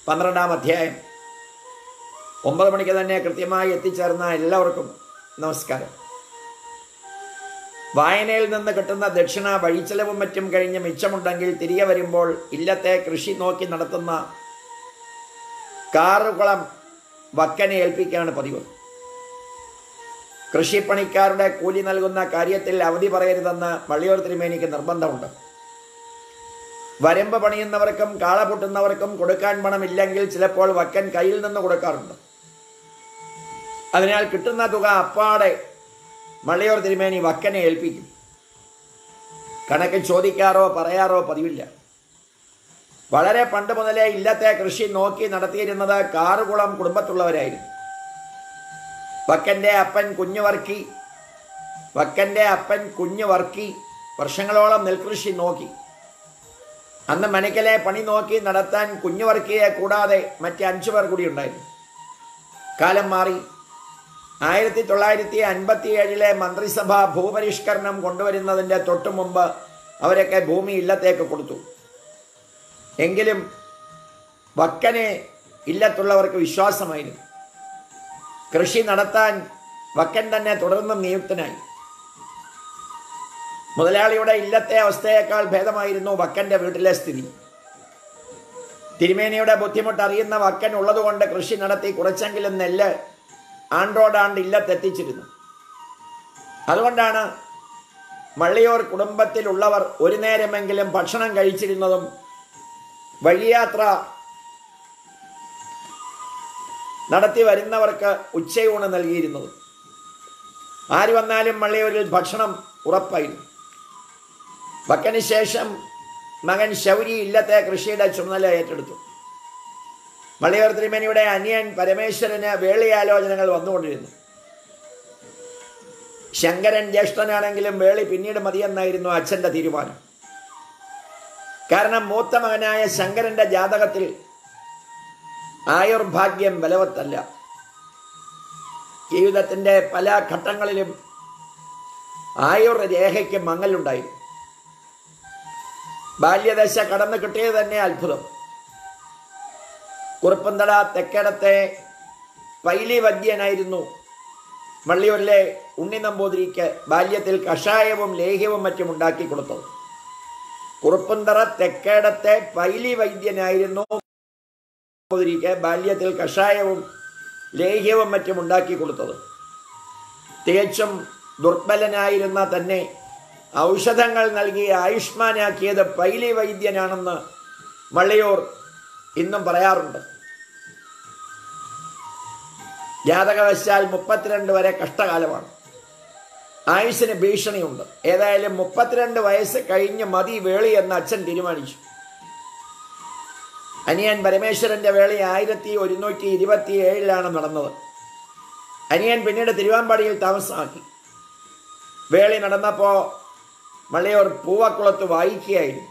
പന്ത്രണ്ടാം അധ്യായം ഒമ്പത് മണിക്ക് തന്നെ കൃത്യമായി എത്തിച്ചേർന്ന എല്ലാവർക്കും നമസ്കാരം വായനയിൽ നിന്ന് കിട്ടുന്ന ദക്ഷിണ വഴിച്ചെലവും മറ്റും കഴിഞ്ഞ് മിച്ചമുണ്ടെങ്കിൽ തിരികെ വരുമ്പോൾ ഇല്ലത്തെ കൃഷി നോക്കി നടത്തുന്ന കാറുകുളം വക്കനെ ഏൽപ്പിക്കുകയാണ് പതിവ് കൃഷിപ്പണിക്കാരുടെ കൂലി നൽകുന്ന കാര്യത്തിൽ അവധി പറയരുതെന്ന് വള്ളിയൂർ തിരുമേനിക്ക് നിർബന്ധമുണ്ട് വരമ്പ് പണിയുന്നവർക്കും കാള പൊട്ടുന്നവർക്കും കൊടുക്കാൻ പണമില്ലെങ്കിൽ ചിലപ്പോൾ വക്കൻ കയ്യിൽ നിന്ന് കൊടുക്കാറുണ്ട് അതിനാൽ കിട്ടുന്ന തുക അപ്പാടെ വള്ളിയൂർ തിരുമേനി വക്കനെ ഏൽപ്പിക്കും കണക്ക് ചോദിക്കാറോ പറയാറോ പതിവില്ല വളരെ പണ്ട് മുതലേ ഇല്ലത്തെ കൃഷി നോക്കി നടത്തിയിരുന്നത് കാറുകുളം കുടുംബത്തുള്ളവരായിരുന്നു വക്കൻ്റെ അപ്പൻ കുഞ്ഞു വർക്കി വക്കൻ്റെ അപ്പൻ കുഞ്ഞു വർക്കി വർഷങ്ങളോളം നെൽകൃഷി നോക്കി അന്ന് മനക്കലെ പണി നോക്കി നടത്താൻ കുഞ്ഞു വർക്കിയെ കൂടാതെ മറ്റ് അഞ്ചു പേർ കൂടി ഉണ്ടായിരുന്നു കാലം മാറി ആയിരത്തി തൊള്ളായിരത്തി അൻപത്തി ഏഴിലെ മന്ത്രിസഭ ഭൂപരിഷ്കരണം കൊണ്ടുവരുന്നതിൻ്റെ തൊട്ടു മുമ്പ് അവരൊക്കെ ഭൂമി ഇല്ലത്തേക്ക് കൊടുത്തു എങ്കിലും വക്കനെ ഇല്ലത്തുള്ളവർക്ക് വിശ്വാസമായിരുന്നു കൃഷി നടത്താൻ വക്കൻ തന്നെ തുടർന്നും നിയുക്തനായി മുതലാളിയുടെ ഇല്ലത്തെ അവസ്ഥയേക്കാൾ ഭേദമായിരുന്നു വക്കന്റെ വീട്ടിലെ സ്ഥിതി തിരുമേനിയുടെ ബുദ്ധിമുട്ട് അറിയുന്ന വക്കൻ ഉള്ളതുകൊണ്ട് കൃഷി നടത്തി കുറച്ചെങ്കിലും നെല്ല് ആണ്ടോടാണ്ട് ഇല്ലത്തെത്തിച്ചിരുന്നു അതുകൊണ്ടാണ് മള്ളിയൂർ കുടുംബത്തിലുള്ളവർ ഒരു നേരമെങ്കിലും ഭക്ഷണം കഴിച്ചിരുന്നതും വഴിയാത്ര നടത്തി വരുന്നവർക്ക് ഉച്ചയൂണ് നൽകിയിരുന്നത് ആര് വന്നാലും മള്ളിയൂരിൽ ഭക്ഷണം ഉറപ്പായിരുന്നു വക്കന് ശേഷം മകൻ ശൗരി ഇല്ലത്തെ കൃഷിയുടെ ചുമതല ഏറ്റെടുത്തു മള്ളിയൂർ തിരുമേനിയുടെ അനിയൻ പരമേശ്വരന് വേളിയാലോചനകൾ വന്നുകൊണ്ടിരുന്നു ശങ്കരൻ ജ്യേഷ്ഠനാണെങ്കിലും വേളി പിന്നീട് മതിയെന്നായിരുന്നു അച്ഛന്റെ തീരുമാനം കാരണം മൂത്ത മകനായ ശങ്കരന്റെ ജാതകത്തിൽ ആയുർഭാഗ്യം ബലവത്തല്ല ജീവിതത്തിന്റെ പല ഘട്ടങ്ങളിലും ആയുർ രേഖയ്ക്ക് മങ്ങലുണ്ടായി ബാല്യദശ കടന്നു കിട്ടിയത് തന്നെ അത്ഭുതം കുറുപ്പന്തട തെക്കേടത്തെ പൈലി വദ്യനായിരുന്നു വള്ളിയൂരിലെ ഉണ്ണി നമ്പൂതിരിക്ക് ബാല്യത്തിൽ കഷായവും ലേഹ്യവും മറ്റും ഉണ്ടാക്കി കൊടുത്തത് കുറുപ്പന്തറ തെക്കേടത്തെ പൈലി വൈദ്യനായിരുന്നു നമ്പൂതിരിക്ക് ബാല്യത്തിൽ കഷായവും ലേഹ്യവും മറ്റും ഉണ്ടാക്കി കൊടുത്തത് തികച്ചും ദുർബലനായിരുന്ന തന്നെ ഔഷധങ്ങൾ നൽകി ആയുഷ്മാനാക്കിയത് പൈലി വൈദ്യനാണെന്ന് വള്ളിയൂർ ഇന്നും പറയാറുണ്ട് ജാതകവശാൽ മുപ്പത്തിരണ്ട് വരെ കഷ്ടകാലമാണ് ആയുസിന് ഭീഷണിയുണ്ട് ഏതായാലും മുപ്പത്തിരണ്ട് വയസ്സ് കഴിഞ്ഞ് മതി വേളി എന്ന് അച്ഛൻ തീരുമാനിച്ചു അനിയൻ പരമേശ്വരന്റെ വേളി ആയിരത്തി ഒരുന്നൂറ്റി ഇരുപത്തി ഏഴിലാണ് നടന്നത് അനിയൻ പിന്നീട് തിരുവാമ്പാടിയിൽ താമസമാക്കി വേളി നടന്നപ്പോൾ മള്ളിയൂർ പൂവക്കുളത്ത് വായിക്കുകയായിരുന്നു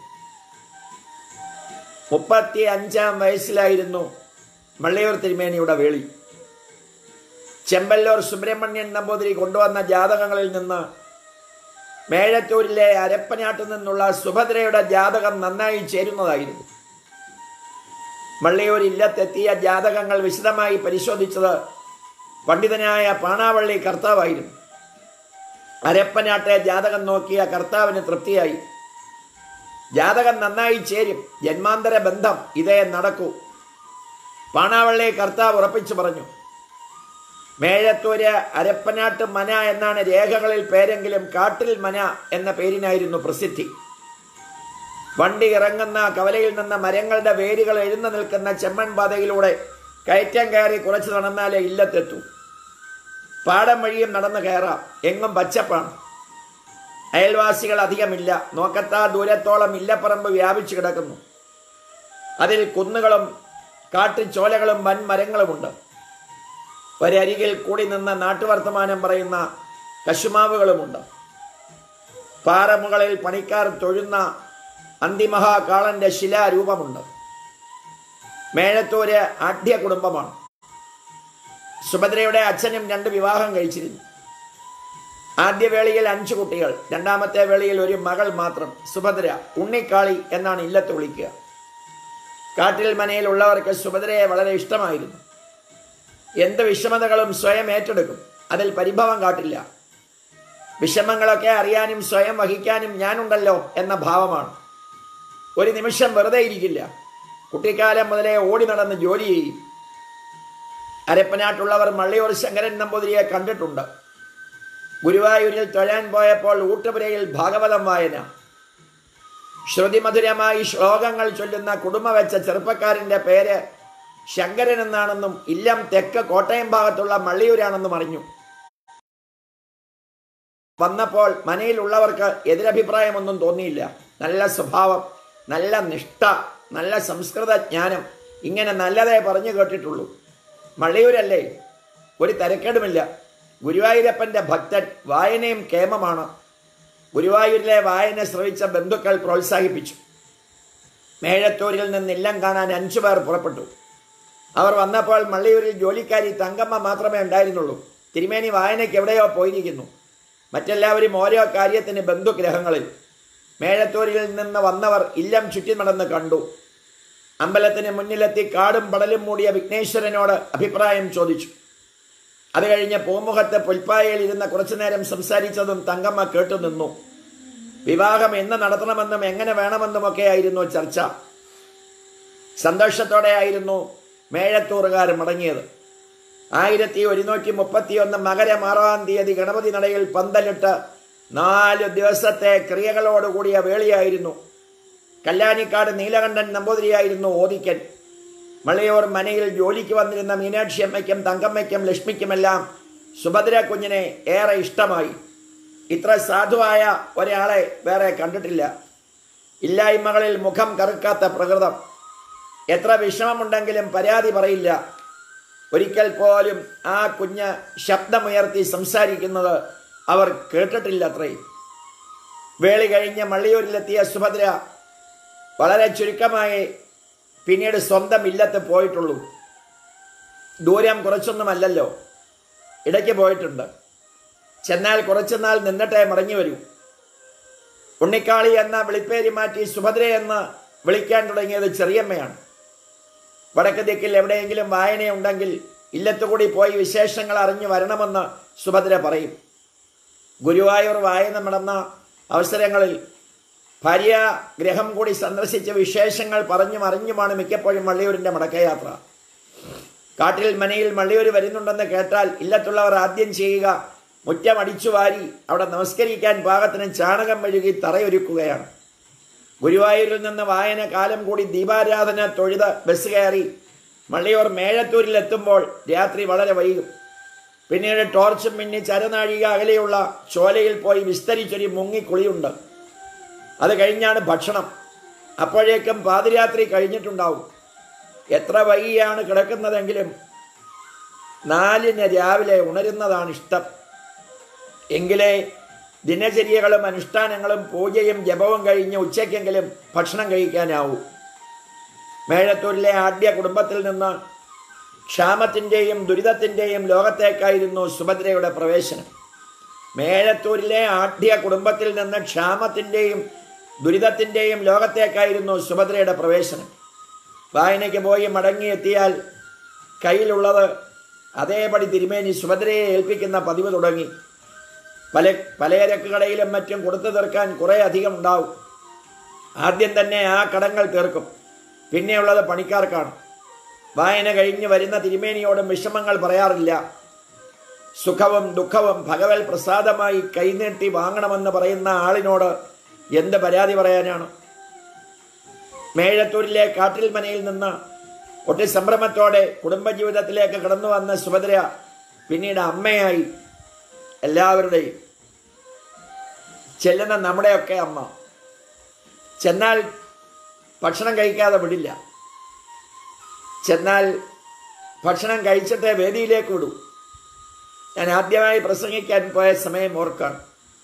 മുപ്പത്തി അഞ്ചാം വയസ്സിലായിരുന്നു മള്ളിയൂർ തിരുമേനിയുടെ വേളി ചെമ്പല്ലൂർ സുബ്രഹ്മണ്യൻ നമ്പൂതിരി കൊണ്ടുവന്ന ജാതകങ്ങളിൽ നിന്ന് മേഴത്തൂരിലെ അരപ്പനാട്ടിൽ നിന്നുള്ള സുഭദ്രയുടെ ജാതകം നന്നായി ചേരുന്നതായിരുന്നു മള്ളിയൂർ ഇല്ലത്തെത്തിയ ജാതകങ്ങൾ വിശദമായി പരിശോധിച്ചത് പണ്ഡിതനായ പാണാവള്ളി കർത്താവായിരുന്നു അരപ്പനാട്ടെ ജാതകം നോക്കിയ കർത്താവിന് തൃപ്തിയായി ജാതകം നന്നായി ചേരും ജന്മാന്തര ബന്ധം ഇതേ നടക്കൂ പാണാവള്ളി കർത്താവ് ഉറപ്പിച്ചു പറഞ്ഞു മേഴത്തൂര് അരപ്പനാട്ട് മന എന്നാണ് രേഖകളിൽ പേരെങ്കിലും കാട്ടിൽ മന എന്ന പേരിനായിരുന്നു പ്രസിദ്ധി വണ്ടി ഇറങ്ങുന്ന കവലയിൽ നിന്ന് മരങ്ങളുടെ വേരുകൾ എഴുന്നു നിൽക്കുന്ന ചെമ്മൺ പാതയിലൂടെ കയറ്റം കയറി കുറച്ച് നടന്നാലേ ഇല്ലത്തെത്തൂ പാടം വഴിയും നടന്നു കയറാം എങ്ങും പച്ചപ്പാണ് അയൽവാസികൾ അധികമില്ല നോക്കത്താ ദൂരത്തോളം ഇല്ലപ്പറമ്പ് വ്യാപിച്ചു കിടക്കുന്നു അതിൽ കുന്നുകളും കാട്ടുചോലകളും വൻമരങ്ങളുമുണ്ട് ഒരരികിൽ കൂടി നിന്ന് നാട്ടുവർത്തമാനം പറയുന്ന കശുമാവുകളുമുണ്ട് പാറമുകളിൽ പണിക്കാർ തൊഴുന്ന അന്തിമഹാകാളന്റെ ശിലാരൂപമുണ്ട് മേഴത്തൂര് ആഢ്യ കുടുംബമാണ് സുഭദ്രയുടെ അച്ഛനും രണ്ട് വിവാഹം കഴിച്ചിരുന്നു ആദ്യ വേളയിൽ അഞ്ചു കുട്ടികൾ രണ്ടാമത്തെ വേളയിൽ ഒരു മകൾ മാത്രം സുഭദ്ര ഉണ്ണിക്കാളി എന്നാണ് ഇല്ലത്ത് വിളിക്കുക കാട്ടിൽ മനയിലുള്ളവർക്ക് സുഭദ്രയെ വളരെ ഇഷ്ടമായിരുന്നു എന്ത് വിഷമതകളും സ്വയം ഏറ്റെടുക്കും അതിൽ പരിഭവം കാട്ടില്ല വിഷമങ്ങളൊക്കെ അറിയാനും സ്വയം വഹിക്കാനും ഞാനുണ്ടല്ലോ എന്ന ഭാവമാണ് ഒരു നിമിഷം വെറുതെ ഇരിക്കില്ല കുട്ടിക്കാലം മുതലേ ഓടി നടന്ന് ജോലി ചെയ്യും അരപ്പനാട്ടുള്ളവർ മള്ളിയൂർ ശങ്കരൻ നമ്പൂതിരിയെ കണ്ടിട്ടുണ്ട് ഗുരുവായൂരിൽ തൊഴാൻ പോയപ്പോൾ ഊട്ടുപുരയിൽ ഭാഗവതം വായന ശ്രുതിമധുരമായി ശ്ലോകങ്ങൾ ചൊല്ലുന്ന കുടുംബ വെച്ച ചെറുപ്പക്കാരന്റെ പേര് ശങ്കരൻ എന്നാണെന്നും ഇല്ലം തെക്ക് കോട്ടയം ഭാഗത്തുള്ള മള്ളിയൂരാണെന്നും അറിഞ്ഞു വന്നപ്പോൾ മനയിലുള്ളവർക്ക് എതിരഭിപ്രായമൊന്നും തോന്നിയില്ല നല്ല സ്വഭാവം നല്ല നിഷ്ഠ നല്ല സംസ്കൃത ജ്ഞാനം ഇങ്ങനെ നല്ലതേ പറഞ്ഞു കേട്ടിട്ടുള്ളൂ മള്ളിയൂരല്ലേ ഒരു തരക്കേടുമില്ല ഗുരുവായൂരപ്പന്റെ ഭക്തൻ വായനയും കേമമാണ് ഗുരുവായൂരിലെ വായന ശ്രവിച്ച ബന്ധുക്കൾ പ്രോത്സാഹിപ്പിച്ചു മേഴത്തൂരിൽ നിന്ന് ഇല്ലം കാണാൻ അഞ്ചു പേർ പുറപ്പെട്ടു അവർ വന്നപ്പോൾ മള്ളിയൂരിൽ ജോലിക്കാരി തങ്കമ്മ മാത്രമേ ഉണ്ടായിരുന്നുള്ളൂ തിരുമേനി വായനയ്ക്ക് എവിടെയോ പോയിരിക്കുന്നു മറ്റെല്ലാവരും ഓരോ കാര്യത്തിന് ബന്ധുഗ്രഹങ്ങളിൽ മേഴത്തൂരിൽ നിന്ന് വന്നവർ ഇല്ലം ചുറ്റി നടന്ന് കണ്ടു അമ്പലത്തിന് മുന്നിലെത്തി കാടും പടലും മൂടിയ വിഘ്നേശ്വരനോട് അഭിപ്രായം ചോദിച്ചു അത് കഴിഞ്ഞ് പൂമുഖത്ത് പുൽപ്പായയിൽ ഇരുന്ന കുറച്ചു നേരം സംസാരിച്ചതും തങ്കമ്മ കേട്ടു നിന്നു വിവാഹം എന്ന് നടത്തണമെന്നും എങ്ങനെ വേണമെന്നുമൊക്കെയായിരുന്നു ചർച്ച സന്തോഷത്തോടെയായിരുന്നു മേഴത്തൂറുകാർ മടങ്ങിയത് ആയിരത്തി ഒരുന്നൂറ്റി മുപ്പത്തിയൊന്ന് മകരം ആറാം തീയതി ഗണപതി നടയിൽ പന്തലിട്ട് നാല് ദിവസത്തെ ക്രിയകളോടുകൂടിയ വേളിയായിരുന്നു കല്ലാനിക്കാട് നീലകണ്ഠൻ നമ്പൂതിരിയായിരുന്നു ഓദിക്കൻ മളയൂർ മനയിൽ ജോലിക്ക് വന്നിരുന്ന മീനാക്ഷി അമ്മയ്ക്കും തങ്കമ്മയ്ക്കും ലക്ഷ്മിക്കുമെല്ലാം സുഭദ്ര കുഞ്ഞിനെ ഏറെ ഇഷ്ടമായി ഇത്ര സാധുവായ ഒരാളെ വേറെ കണ്ടിട്ടില്ല ഇല്ലായ്മകളിൽ മുഖം കറുക്കാത്ത പ്രകൃതം എത്ര വിഷമമുണ്ടെങ്കിലും പരാതി പറയില്ല ഒരിക്കൽ പോലും ആ കുഞ്ഞ് ശബ്ദമുയർത്തി സംസാരിക്കുന്നത് അവർ കേട്ടിട്ടില്ല അത്രയും വേളി കഴിഞ്ഞ് മള്ളിയൂരിലെത്തിയ സുഭദ്ര വളരെ ചുരുക്കമായി പിന്നീട് സ്വന്തം ഇല്ലത്ത് പോയിട്ടുള്ളൂ ദൂരം കുറച്ചൊന്നുമല്ലല്ലോ ഇടയ്ക്ക് പോയിട്ടുണ്ട് ചെന്നാൽ കുറച്ചുനാൾ നിന്നിട്ടേ മടങ്ങി വരൂ ഉണ്ണിക്കാളി എന്ന വിളിപ്പേരി മാറ്റി സുഭദ്ര എന്ന് വിളിക്കാൻ തുടങ്ങിയത് ചെറിയമ്മയാണ് വടക്ക് ദിക്കിൽ എവിടെയെങ്കിലും വായനയുണ്ടെങ്കിൽ ഇല്ലത്തുകൂടി പോയി വിശേഷങ്ങൾ അറിഞ്ഞു വരണമെന്ന് സുഭദ്ര പറയും ഗുരുവായൂർ വായന നടന്ന അവസരങ്ങളിൽ ഭാര്യ ഗ്രഹം കൂടി സന്ദർശിച്ച് വിശേഷങ്ങൾ പറഞ്ഞും അറിഞ്ഞുമാണ് മിക്കപ്പോഴും വള്ളിയൂരിന്റെ മടക്കയാത്ര കാട്ടിൽ മനയിൽ മള്ളിയൂർ വരുന്നുണ്ടെന്ന് കേട്ടാൽ ഇല്ലത്തുള്ളവർ ആദ്യം ചെയ്യുക മുറ്റം അടിച്ചു വാരി അവിടെ നമസ്കരിക്കാൻ പാകത്തിന് ചാണകം മെഴുകി തറയൊരുക്കുകയാണ് ഗുരുവായൂരിൽ നിന്ന് വായന കാലം കൂടി ദീപാരാധന തൊഴുത് ബസ് കയറി മള്ളിയൂർ മേഴത്തൂരിൽ എത്തുമ്പോൾ രാത്രി വളരെ വൈകും പിന്നീട് ടോർച്ചും മിന്നി ചരനാഴിക അകലെയുള്ള ചോലയിൽ പോയി വിസ്തരിച്ചൊരു മുങ്ങിക്കുളിയുണ്ട് അത് കഴിഞ്ഞാണ് ഭക്ഷണം അപ്പോഴേക്കും പാതിരാത്രി കഴിഞ്ഞിട്ടുണ്ടാവും എത്ര വൈകിയാണ് കിടക്കുന്നതെങ്കിലും നാലിന് രാവിലെ ഉണരുന്നതാണ് ഇഷ്ടം എങ്കിലേ ദിനചര്യകളും അനുഷ്ഠാനങ്ങളും പൂജയും ജപവും കഴിഞ്ഞ് ഉച്ചയ്ക്കെങ്കിലും ഭക്ഷണം കഴിക്കാനാവൂ മേഴത്തൂരിലെ ആദ്യ കുടുംബത്തിൽ നിന്ന് ക്ഷാമത്തിൻ്റെയും ദുരിതത്തിൻ്റെയും ലോകത്തേക്കായിരുന്നു സുഭദ്രയുടെ പ്രവേശനം മേഴത്തൂരിലെ ആദ്യ കുടുംബത്തിൽ നിന്ന് ക്ഷാമത്തിൻ്റെയും ദുരിതത്തിൻ്റെയും ലോകത്തേക്കായിരുന്നു സുഭദ്രയുടെ പ്രവേശനം വായനയ്ക്ക് പോയി മടങ്ങിയെത്തിയാൽ കയ്യിലുള്ളത് അതേപടി തിരുമേനി സുഭദ്രയെ ഏൽപ്പിക്കുന്ന പതിവ് തുടങ്ങി പല പലചരക്ക് കടയിലും മറ്റും കൊടുത്തു തീർക്കാൻ കുറേ അധികം ഉണ്ടാവും ആദ്യം തന്നെ ആ കടങ്ങൾ തീർക്കും പിന്നെയുള്ളത് പണിക്കാർക്കാണ് വായന കഴിഞ്ഞ് വരുന്ന തിരുമേനിയോടും വിഷമങ്ങൾ പറയാറില്ല സുഖവും ദുഃഖവും ഭഗവൽ പ്രസാദമായി കൈനീട്ടി വാങ്ങണമെന്ന് പറയുന്ന ആളിനോട് എന്ത് പരാതി പറയാനാണ് മേഴത്തൂരിലെ കാട്ടിൽ മനയിൽ നിന്ന് ഒട്ടി സംഭ്രമത്തോടെ കുടുംബജീവിതത്തിലേക്ക് കടന്നു വന്ന സുഭദ്ര പിന്നീട് അമ്മയായി എല്ലാവരുടെയും ചെല്ലുന്ന നമ്മുടെയൊക്കെ അമ്മ ചെന്നാൽ ഭക്ഷണം കഴിക്കാതെ വിടില്ല ചെന്നാൽ ഭക്ഷണം കഴിച്ചിട്ടേ വേദിയിലേക്ക് വിടൂ ഞാൻ ആദ്യമായി പ്രസംഗിക്കാൻ പോയ സമയം ഓർക്കാണ്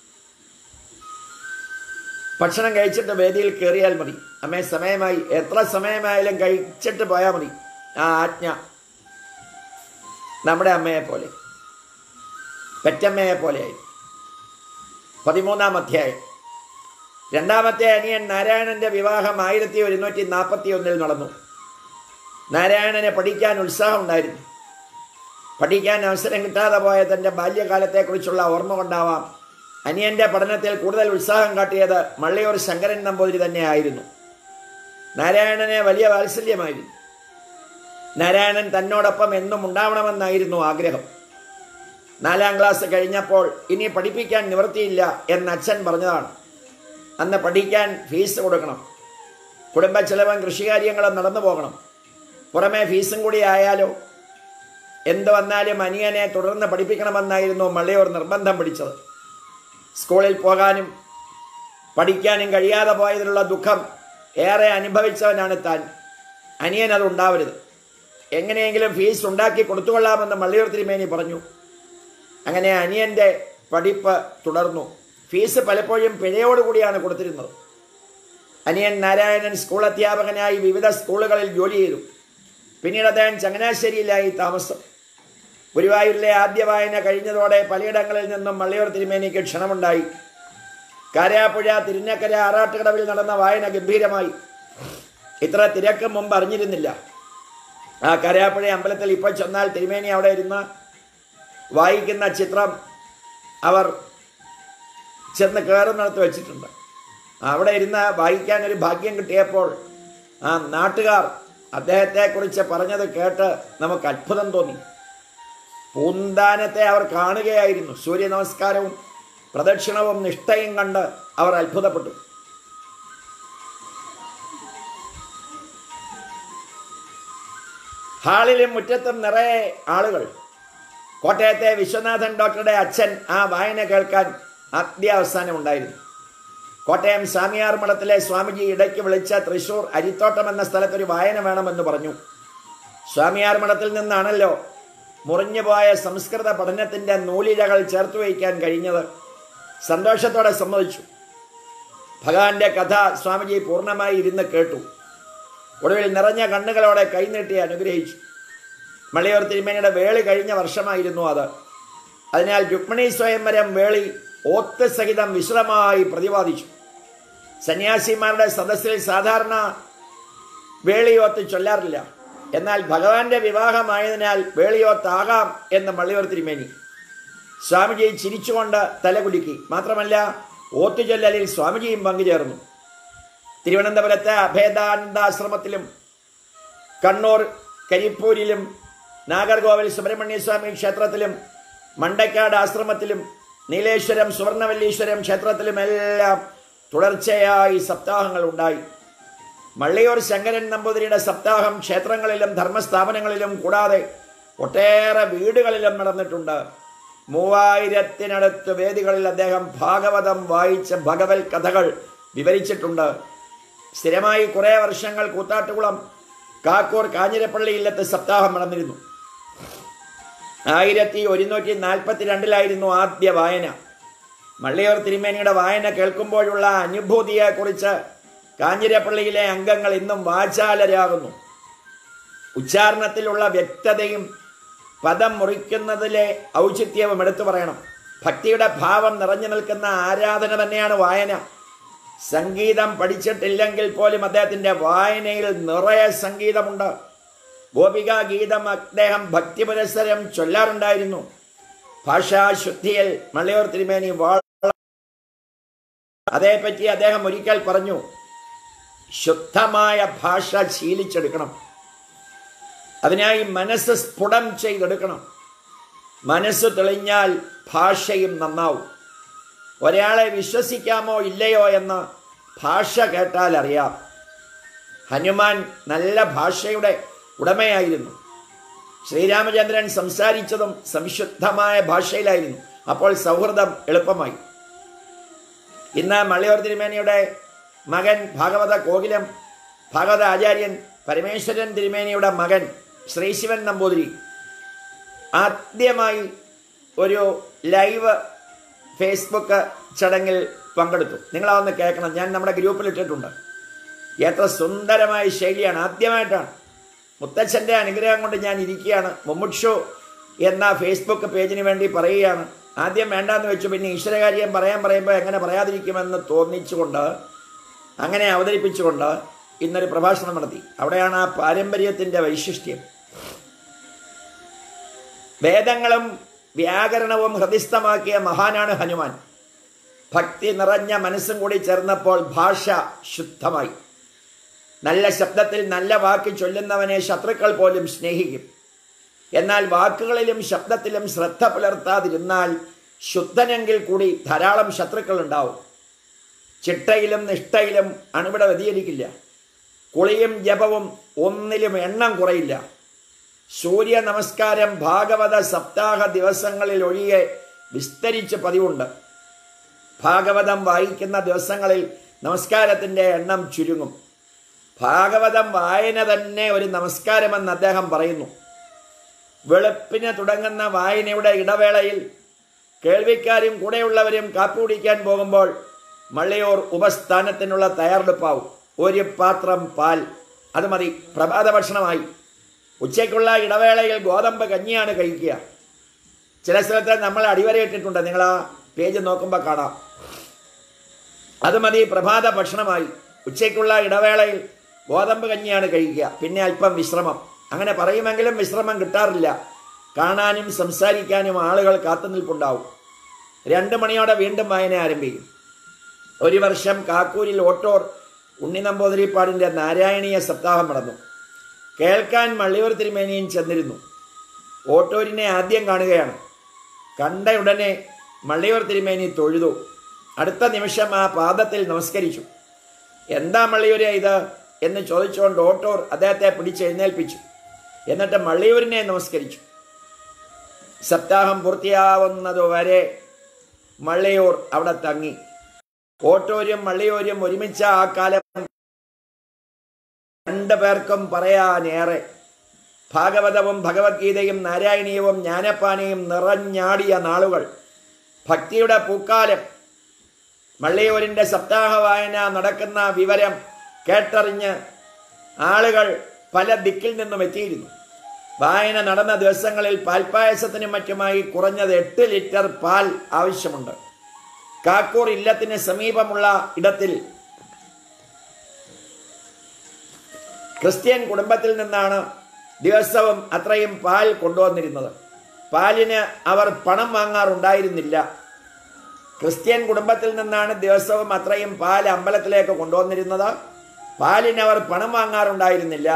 ഭക്ഷണം കഴിച്ചിട്ട് വേദിയിൽ കയറിയാൽ മതി അമ്മേ സമയമായി എത്ര സമയമായാലും കഴിച്ചിട്ട് പോയാൽ മതി ആ ആജ്ഞ നമ്മുടെ അമ്മയെ പോലെ പെറ്റമ്മയെ പോലെയായി പതിമൂന്നാം അധ്യായം രണ്ടാമത്തെ അനിയൻ നാരായണന്റെ വിവാഹം ആയിരത്തി ഒരുന്നൂറ്റി നാൽപ്പത്തി ഒന്നിൽ നടന്നു നാരായണന് പഠിക്കാൻ ഉത്സാഹമുണ്ടായിരുന്നു പഠിക്കാൻ അവസരം കിട്ടാതെ പോയ തൻ്റെ ബാല്യകാലത്തെക്കുറിച്ചുള്ള ഓർമ്മ കൊണ്ടാവാം അനിയന്റെ പഠനത്തിൽ കൂടുതൽ ഉത്സാഹം കാട്ടിയത് മള്ളിയൂർ ശങ്കരൻ നമ്പൂതിരി തന്നെയായിരുന്നു നാരായണനെ വലിയ വാത്സല്യമായിരുന്നു നാരായണൻ തന്നോടൊപ്പം എന്നും ഉണ്ടാവണമെന്നായിരുന്നു ആഗ്രഹം നാലാം ക്ലാസ് കഴിഞ്ഞപ്പോൾ ഇനി പഠിപ്പിക്കാൻ നിവൃത്തിയില്ല എന്ന് അച്ഛൻ പറഞ്ഞതാണ് അന്ന് പഠിക്കാൻ ഫീസ് കൊടുക്കണം കുടുംബ ചെലവും കൃഷികാര്യങ്ങളും നടന്നു പോകണം പുറമെ ഫീസും കൂടി ആയാലോ എന്ത് വന്നാലും അനിയനെ തുടർന്ന് പഠിപ്പിക്കണമെന്നായിരുന്നു മള്ളിയൂർ നിർബന്ധം പിടിച്ചത് സ്കൂളിൽ പോകാനും പഠിക്കാനും കഴിയാതെ പോയതിലുള്ള ദുഃഖം ഏറെ അനുഭവിച്ചവനാണ് താൻ അനിയൻ അത് ഉണ്ടാവരുത് എങ്ങനെയെങ്കിലും ഫീസ് ഉണ്ടാക്കി കൊടുത്തുകൊള്ളാമെന്ന് മള്ളിയൂർ തിരുമേനി പറഞ്ഞു അങ്ങനെ അനിയൻ്റെ പഠിപ്പ് തുടർന്നു ഫീസ് പലപ്പോഴും പിഴയോടുകൂടിയാണ് കൊടുത്തിരുന്നത് അനിയൻ നാരായണൻ സ്കൂൾ അധ്യാപകനായി വിവിധ സ്കൂളുകളിൽ ജോലി ചെയ്തു പിന്നീട് അദ്ദേഹം ചങ്ങനാശ്ശേരിയിലായി താമസം ഗുരുവായൂരിലെ ആദ്യ വായന കഴിഞ്ഞതോടെ പലയിടങ്ങളിൽ നിന്നും മള്ളിയൂർ തിരുമേനിക്ക് ക്ഷണമുണ്ടായി കാരാപ്പുഴ തിരുനക്കര ആറാട്ടുകടവിൽ നടന്ന വായന ഗംഭീരമായി ഇത്ര തിരക്ക് മുമ്പ് അറിഞ്ഞിരുന്നില്ല ആ കരാപ്പുഴ അമ്പലത്തിൽ ഇപ്പോൾ ചെന്നാൽ തിരുമേനി അവിടെ ഇരുന്ന് വായിക്കുന്ന ചിത്രം അവർ ചെന്ന് കയറുന്നിടത്ത് വെച്ചിട്ടുണ്ട് അവിടെ ഇരുന്ന് വായിക്കാൻ ഒരു ഭാഗ്യം കിട്ടിയപ്പോൾ ആ നാട്ടുകാർ അദ്ദേഹത്തെക്കുറിച്ച് പറഞ്ഞത് കേട്ട് നമുക്ക് അത്ഭുതം തോന്നി പൂന്താനത്തെ അവർ കാണുകയായിരുന്നു സൂര്യ നമസ്കാരവും പ്രദക്ഷിണവും നിഷ്ഠയും കണ്ട് അവർ അത്ഭുതപ്പെട്ടു ഹാളിലും മുറ്റത്തും നിറയെ ആളുകൾ കോട്ടയത്തെ വിശ്വനാഥൻ ഡോക്ടറുടെ അച്ഛൻ ആ വായന കേൾക്കാൻ അത്യാവസാനം ഉണ്ടായിരുന്നു കോട്ടയം സ്വാമിയാർ മഠത്തിലെ സ്വാമിജി ഇടയ്ക്ക് വിളിച്ച തൃശൂർ അരിത്തോട്ടം എന്ന സ്ഥലത്തൊരു വായന വേണമെന്ന് പറഞ്ഞു സ്വാമിയാർ മഠത്തിൽ നിന്നാണല്ലോ മുറിഞ്ഞുപോയ സംസ്കൃത പഠനത്തിന്റെ നൂലിഴകൾ ചേർത്ത് വയ്ക്കാൻ കഴിഞ്ഞത് സന്തോഷത്തോടെ സമ്മതിച്ചു ഭഗവാന്റെ കഥ സ്വാമിജി പൂർണ്ണമായി ഇരുന്ന് കേട്ടു ഒടുവിൽ നിറഞ്ഞ കണ്ണുകളോടെ കൈനീട്ടി അനുഗ്രഹിച്ചു മലയോർ തിരുമേനിയുടെ വേളി കഴിഞ്ഞ വർഷമായിരുന്നു അത് അതിനാൽ രുക്മിണി സ്വയംവരം വേളി ഓത്ത് സഹിതം വിശദമായി പ്രതിപാദിച്ചു സന്യാസിമാരുടെ സദസ്സിൽ സാധാരണ വേളിയോത്ത് ചൊല്ലാറില്ല എന്നാൽ ഭഗവാന്റെ വിവാഹമായതിനാൽ വേളിയോത്താകാം എന്ന് മള്ളിയൂർ തിരുമേനി സ്വാമിജി ചിരിച്ചുകൊണ്ട് തലകുലുക്കി മാത്രമല്ല ഓത്തുചൊല്ലലിൽ സ്വാമിജിയും പങ്കുചേർന്നു തിരുവനന്തപുരത്തെ അഭേദാനന്ദാശ്രമത്തിലും കണ്ണൂർ കരിപ്പൂരിലും നാഗർകോവിൽ സുബ്രഹ്മണ്യസ്വാമി ക്ഷേത്രത്തിലും മണ്ടക്കാട് ആശ്രമത്തിലും നീലേശ്വരം സുവർണവല്ലീശ്വരം ക്ഷേത്രത്തിലുമെല്ലാം തുടർച്ചയായി സപ്താഹങ്ങൾ ഉണ്ടായി മള്ളിയൂർ ശങ്കരൻ നമ്പൂതിരിയുടെ സപ്താഹം ക്ഷേത്രങ്ങളിലും ധർമ്മസ്ഥാപനങ്ങളിലും കൂടാതെ ഒട്ടേറെ വീടുകളിലും നടന്നിട്ടുണ്ട് മൂവായിരത്തിനടുത്ത് വേദികളിൽ അദ്ദേഹം ഭാഗവതം വായിച്ച ഭഗവത് കഥകൾ വിവരിച്ചിട്ടുണ്ട് സ്ഥിരമായി കുറേ വർഷങ്ങൾ കൂത്താട്ടുകുളം കാക്കൂർ കാഞ്ഞിരപ്പള്ളി ഇല്ലത്ത് സപ്താഹം നടന്നിരുന്നു ആയിരത്തി ഒരുന്നൂറ്റി നാൽപ്പത്തിരണ്ടിലായിരുന്നു ആദ്യ വായന മള്ളിയൂർ തിരുമേനിയുടെ വായന കേൾക്കുമ്പോഴുള്ള അനുഭൂതിയെക്കുറിച്ച് കാഞ്ഞിരപ്പള്ളിയിലെ അംഗങ്ങൾ ഇന്നും വാചാലരാകുന്നു ഉച്ചാരണത്തിലുള്ള വ്യക്തതയും പദം മുറിക്കുന്നതിലെ ഔചിത്യവും എടുത്തു പറയണം ഭക്തിയുടെ ഭാവം നിറഞ്ഞു നിൽക്കുന്ന ആരാധന തന്നെയാണ് വായന സംഗീതം പഠിച്ചിട്ടില്ലെങ്കിൽ പോലും അദ്ദേഹത്തിന്റെ വായനയിൽ നിറയെ സംഗീതമുണ്ട് ഗോപിക ഗീതം അദ്ദേഹം ഭക്തി പുരസ്സരം ചൊല്ലാറുണ്ടായിരുന്നു ഭാഷാശുദ്ധിയിൽ മലയോർ തിരുമേനി വാള അതേപ്പറ്റി അദ്ദേഹം ഒരിക്കൽ പറഞ്ഞു ശുദ്ധമായ ഭാഷ ശീലിച്ചെടുക്കണം അതിനായി മനസ്സ് സ്ഫുടം ചെയ്തെടുക്കണം മനസ്സ് തെളിഞ്ഞാൽ ഭാഷയും നന്നാവും ഒരാളെ വിശ്വസിക്കാമോ ഇല്ലയോ എന്ന് ഭാഷ കേട്ടാൽ അറിയാം ഹനുമാൻ നല്ല ഭാഷയുടെ ഉടമയായിരുന്നു ശ്രീരാമചന്ദ്രൻ സംസാരിച്ചതും സംശുദ്ധമായ ഭാഷയിലായിരുന്നു അപ്പോൾ സൗഹൃദം എളുപ്പമായി ഇന്ന് മള്ളിയൂർ തിരുമേനിയുടെ മകൻ ഭാഗവത കോകിലം ഭാഗവത ആചാര്യൻ പരമേശ്വരൻ തിരുമേനിയുടെ മകൻ ശ്രീശിവൻ നമ്പൂതിരി ആദ്യമായി ഒരു ലൈവ് ഫേസ്ബുക്ക് ചടങ്ങിൽ പങ്കെടുത്തു നിങ്ങളതൊന്ന് കേൾക്കണം ഞാൻ നമ്മുടെ ഗ്രൂപ്പിൽ ഇട്ടിട്ടുണ്ട് എത്ര സുന്ദരമായ ശൈലിയാണ് ആദ്യമായിട്ടാണ് മുത്തച്ഛൻ്റെ അനുഗ്രഹം കൊണ്ട് ഞാൻ ഇരിക്കുകയാണ് മുമ്മുക്ഷു എന്ന ഫേസ്ബുക്ക് പേജിന് വേണ്ടി പറയുകയാണ് ആദ്യം വേണ്ടാന്ന് വെച്ചു പിന്നെ ഈശ്വരകാര്യം പറയാൻ പറയുമ്പോൾ എങ്ങനെ പറയാതിരിക്കുമെന്ന് തോന്നിച്ചുകൊണ്ട് അങ്ങനെ അവതരിപ്പിച്ചുകൊണ്ട് ഇന്നൊരു പ്രഭാഷണം നടത്തി അവിടെയാണ് ആ പാരമ്പര്യത്തിൻ്റെ വൈശിഷ്ട്യം വേദങ്ങളും വ്യാകരണവും ഹൃദിസ്ഥമാക്കിയ മഹാനാണ് ഹനുമാൻ ഭക്തി നിറഞ്ഞ മനസ്സും കൂടി ചേർന്നപ്പോൾ ഭാഷ ശുദ്ധമായി നല്ല ശബ്ദത്തിൽ നല്ല വാക്ക് ചൊല്ലുന്നവനെ ശത്രുക്കൾ പോലും സ്നേഹിക്കും എന്നാൽ വാക്കുകളിലും ശബ്ദത്തിലും ശ്രദ്ധ പുലർത്താതിരുന്നാൽ ശുദ്ധനെങ്കിൽ കൂടി ധാരാളം ശത്രുക്കൾ ഉണ്ടാവും ചിട്ടയിലും നിഷ്ഠയിലും അണുവിട വ്യതിചരിക്കില്ല കുളിയും ജപവും ഒന്നിലും എണ്ണം കുറയില്ല സൂര്യ നമസ്കാരം ഭാഗവത സപ്താഹ ദിവസങ്ങളിൽ ഒഴികെ വിസ്തരിച്ച് പതിവുണ്ട് ഭാഗവതം വായിക്കുന്ന ദിവസങ്ങളിൽ നമസ്കാരത്തിൻ്റെ എണ്ണം ചുരുങ്ങും ഭാഗവതം വായന തന്നെ ഒരു നമസ്കാരമെന്ന് അദ്ദേഹം പറയുന്നു വെളുപ്പിന് തുടങ്ങുന്ന വായനയുടെ ഇടവേളയിൽ കേൾവിക്കാരും കൂടെയുള്ളവരും കാപ്പി കുടിക്കാൻ പോകുമ്പോൾ മള്ളിയൂർ ഉപസ്ഥാനത്തിനുള്ള തയ്യാറെടുപ്പാവും ഒരു പാത്രം പാൽ അത് മതി പ്രഭാത ഭക്ഷണമായി ഉച്ചയ്ക്കുള്ള ഇടവേളയിൽ ഗോതമ്പ് കഞ്ഞിയാണ് കഴിക്കുക ചില സ്ഥലത്ത് നമ്മൾ അടിവരയിട്ടിട്ടുണ്ട് നിങ്ങൾ ആ പേജ് നോക്കുമ്പോൾ കാണാം അത് മതി പ്രഭാത ഭക്ഷണമായി ഉച്ചയ്ക്കുള്ള ഇടവേളയിൽ ഗോതമ്പ് കഞ്ഞിയാണ് കഴിക്കുക പിന്നെ അല്പം വിശ്രമം അങ്ങനെ പറയുമെങ്കിലും വിശ്രമം കിട്ടാറില്ല കാണാനും സംസാരിക്കാനും ആളുകൾ കാത്തുനിൽപ്പുണ്ടാവും രണ്ട് മണിയോടെ വീണ്ടും വായന ആരംഭിക്കും ഒരു വർഷം കാക്കൂരിൽ ഓട്ടോർ ഉണ്ണി നമ്പൂതിരിപ്പാടിൻ്റെ നാരായണീയ സപ്താഹം നടന്നു കേൾക്കാൻ മള്ളിയൂർ തിരുമേനിയും ചെന്നിരുന്നു ഓട്ടോരിനെ ആദ്യം കാണുകയാണ് കണ്ട ഉടനെ മള്ളിയൂർ തിരുമേനി തൊഴുതു അടുത്ത നിമിഷം ആ പാദത്തിൽ നമസ്കരിച്ചു എന്താ മള്ളിയൂരെ ഇത് എന്ന് ചോദിച്ചുകൊണ്ട് ഓട്ടോർ അദ്ദേഹത്തെ പിടിച്ചെഴുന്നേൽപ്പിച്ചു എന്നിട്ട് മള്ളിയൂരിനെ നമസ്കരിച്ചു സപ്താഹം പൂർത്തിയാവുന്നതുവരെ മള്ളിയൂർ അവിടെ തങ്ങി ഓട്ടോരും മള്ളിയൂരും ഒരുമിച്ച ആ കാലം രണ്ടു പേർക്കും പറയാനേറെ ഭാഗവതവും ഭഗവത്ഗീതയും നാരായണീയവും ജ്ഞാനപ്പാനയും നിറഞ്ഞാടിയ നാളുകൾ ഭക്തിയുടെ പൂക്കാലം മള്ളിയൂരിൻ്റെ സപ്താഹ വായന നടക്കുന്ന വിവരം കേട്ടറിഞ്ഞ് ആളുകൾ പല ദിക്കിൽ നിന്നും എത്തിയിരുന്നു വായന നടന്ന ദിവസങ്ങളിൽ പാൽപ്പായസത്തിനും മറ്റുമായി കുറഞ്ഞത് എട്ട് ലിറ്റർ പാൽ ആവശ്യമുണ്ട് കാക്കൂർ ഇല്ലത്തിന് സമീപമുള്ള ഇടത്തിൽ ക്രിസ്ത്യൻ കുടുംബത്തിൽ നിന്നാണ് ദിവസവും അത്രയും പാൽ കൊണ്ടുവന്നിരുന്നത് പാലിന് അവർ പണം വാങ്ങാറുണ്ടായിരുന്നില്ല ക്രിസ്ത്യൻ കുടുംബത്തിൽ നിന്നാണ് ദിവസവും അത്രയും പാൽ അമ്പലത്തിലേക്ക് കൊണ്ടുവന്നിരുന്നത് പാലിന് അവർ പണം വാങ്ങാറുണ്ടായിരുന്നില്ല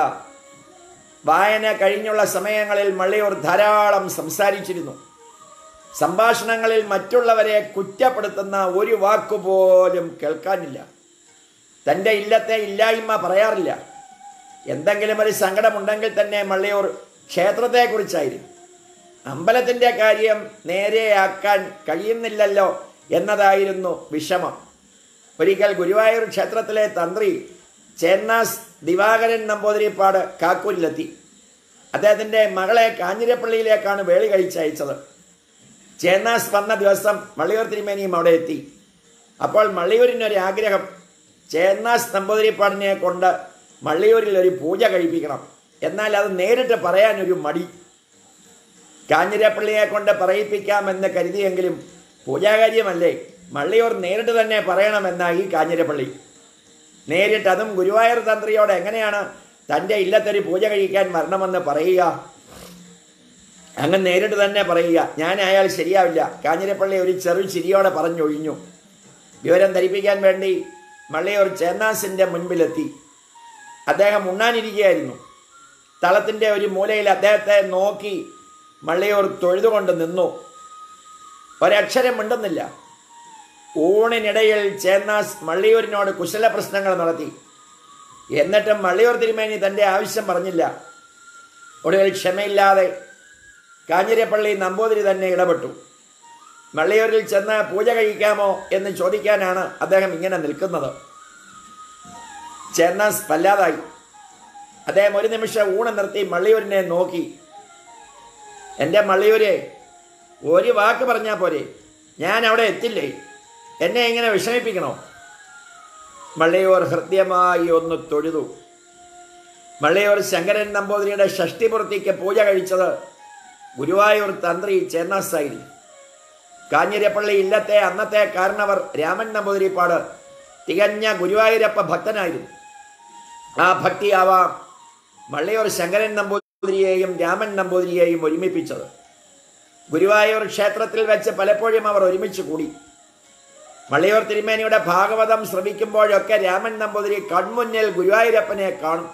വായന കഴിഞ്ഞുള്ള സമയങ്ങളിൽ മള്ളിയൂർ ധാരാളം സംസാരിച്ചിരുന്നു സംഭാഷണങ്ങളിൽ മറ്റുള്ളവരെ കുറ്റപ്പെടുത്തുന്ന ഒരു വാക്കുപോലും കേൾക്കാനില്ല തൻ്റെ ഇല്ലത്തെ ഇല്ലായ്മ പറയാറില്ല എന്തെങ്കിലും ഒരു സങ്കടമുണ്ടെങ്കിൽ തന്നെ മള്ളിയൂർ ക്ഷേത്രത്തെക്കുറിച്ചായിരുന്നു അമ്പലത്തിൻ്റെ കാര്യം നേരെയാക്കാൻ കഴിയുന്നില്ലല്ലോ എന്നതായിരുന്നു വിഷമം ഒരിക്കൽ ഗുരുവായൂർ ക്ഷേത്രത്തിലെ തന്ത്രി ചേന്നാസ് ദിവാകരൻ നമ്പൂതിരിപ്പാട് കാക്കൂരിലെത്തി അദ്ദേഹത്തിൻ്റെ മകളെ കാഞ്ഞിരപ്പള്ളിയിലേക്കാണ് വേളി കഴിച്ചയച്ചത് ചേന്നാസ് വന്ന ദിവസം മള്ളിയൂർ തിരുമേനിയും അവിടെ എത്തി അപ്പോൾ മള്ളിയൂരിനൊരു ആഗ്രഹം ചേന്നാസ് നമ്പൂതിരിപ്പാടിനെ കൊണ്ട് മള്ളിയൂരിൽ ഒരു പൂജ കഴിപ്പിക്കണം എന്നാൽ അത് നേരിട്ട് പറയാനൊരു മടി കാഞ്ഞിരപ്പള്ളിയെ കൊണ്ട് പറയിപ്പിക്കാമെന്ന് കരുതിയെങ്കിലും പൂജാകാര്യമല്ലേ മള്ളിയൂർ നേരിട്ട് തന്നെ പറയണമെന്നായി കാഞ്ഞിരപ്പള്ളി നേരിട്ട് അതും ഗുരുവായൂർ തന്ത്രിയോട് എങ്ങനെയാണ് തൻ്റെ ഇല്ലത്തൊരു പൂജ കഴിക്കാൻ വരണമെന്ന് പറയുക അങ്ങ് നേരിട്ട് തന്നെ പറയുക ഞാൻ അയാൾ ശരിയാവില്ല കാഞ്ഞിരപ്പള്ളി ഒരു ചെറു ചിരിയോടെ പറഞ്ഞൊഴിഞ്ഞു വിവരം ധരിപ്പിക്കാൻ വേണ്ടി മള്ളിയൂർ ചേന്നാസിൻ്റെ മുൻപിലെത്തി അദ്ദേഹം ഉണ്ണാനിരിക്കുകയായിരുന്നു തളത്തിൻ്റെ ഒരു മൂലയിൽ അദ്ദേഹത്തെ നോക്കി മള്ളിയൂർ തൊഴുതുകൊണ്ട് നിന്നു ഒരക്ഷരം മിണ്ടുന്നില്ല ഊണിനിടയിൽ ചേന്നാസ് മള്ളിയൂരിനോട് കുശല പ്രശ്നങ്ങൾ നടത്തി എന്നിട്ടും മള്ളിയൂർ തിരുമേനി തൻ്റെ ആവശ്യം പറഞ്ഞില്ല ഒടുവിൽ ക്ഷമയില്ലാതെ കാഞ്ഞിരപ്പള്ളി നമ്പൂതിരി തന്നെ ഇടപെട്ടു മള്ളിയൂരിൽ ചെന്ന് പൂജ കഴിക്കാമോ എന്ന് ചോദിക്കാനാണ് അദ്ദേഹം ഇങ്ങനെ നിൽക്കുന്നത് ചേന്നാസ് വല്ലാതായി അദ്ദേഹം ഒരു നിമിഷം ഊണ് നിർത്തി മള്ളിയൂരിനെ നോക്കി എൻ്റെ മള്ളിയൂരെ ഒരു വാക്ക് പറഞ്ഞാൽ പോരെ ഞാൻ അവിടെ എത്തില്ലേ എന്നെ ഇങ്ങനെ വിഷമിപ്പിക്കണോ മള്ളിയൂർ ഹൃദ്യമായി ഒന്ന് തൊഴുതു മള്ളിയൂർ ശങ്കരൻ നമ്പൂതിരിയുടെ ഷഷ്ടിപൂർത്തിക്ക് പൂജ കഴിച്ചത് ഗുരുവായൂർ തന്ത്രി ചേന്നാസായിരുന്നു കാഞ്ഞിരപ്പള്ളി ഇല്ലത്തെ അന്നത്തെ കാരണവർ രാമൻ നമ്പൂതിരിപ്പാട് തികഞ്ഞ ഗുരുവായൂരപ്പ ഭക്തനായിരുന്നു ആ ഭക്തിയാവാം മള്ളിയൂർ ശങ്കരൻ നമ്പൂതിരിയെയും രാമൻ നമ്പൂതിരിയെയും ഒരുമിപ്പിച്ചത് ഗുരുവായൂർ ക്ഷേത്രത്തിൽ വെച്ച് പലപ്പോഴും അവർ ഒരുമിച്ച് കൂടി മള്ളിയൂർ തിരുമേനിയുടെ ഭാഗവതം ശ്രമിക്കുമ്പോഴൊക്കെ രാമൻ നമ്പൂതിരി കൺമുന്നിൽ ഗുരുവായൂരപ്പനെ കാണും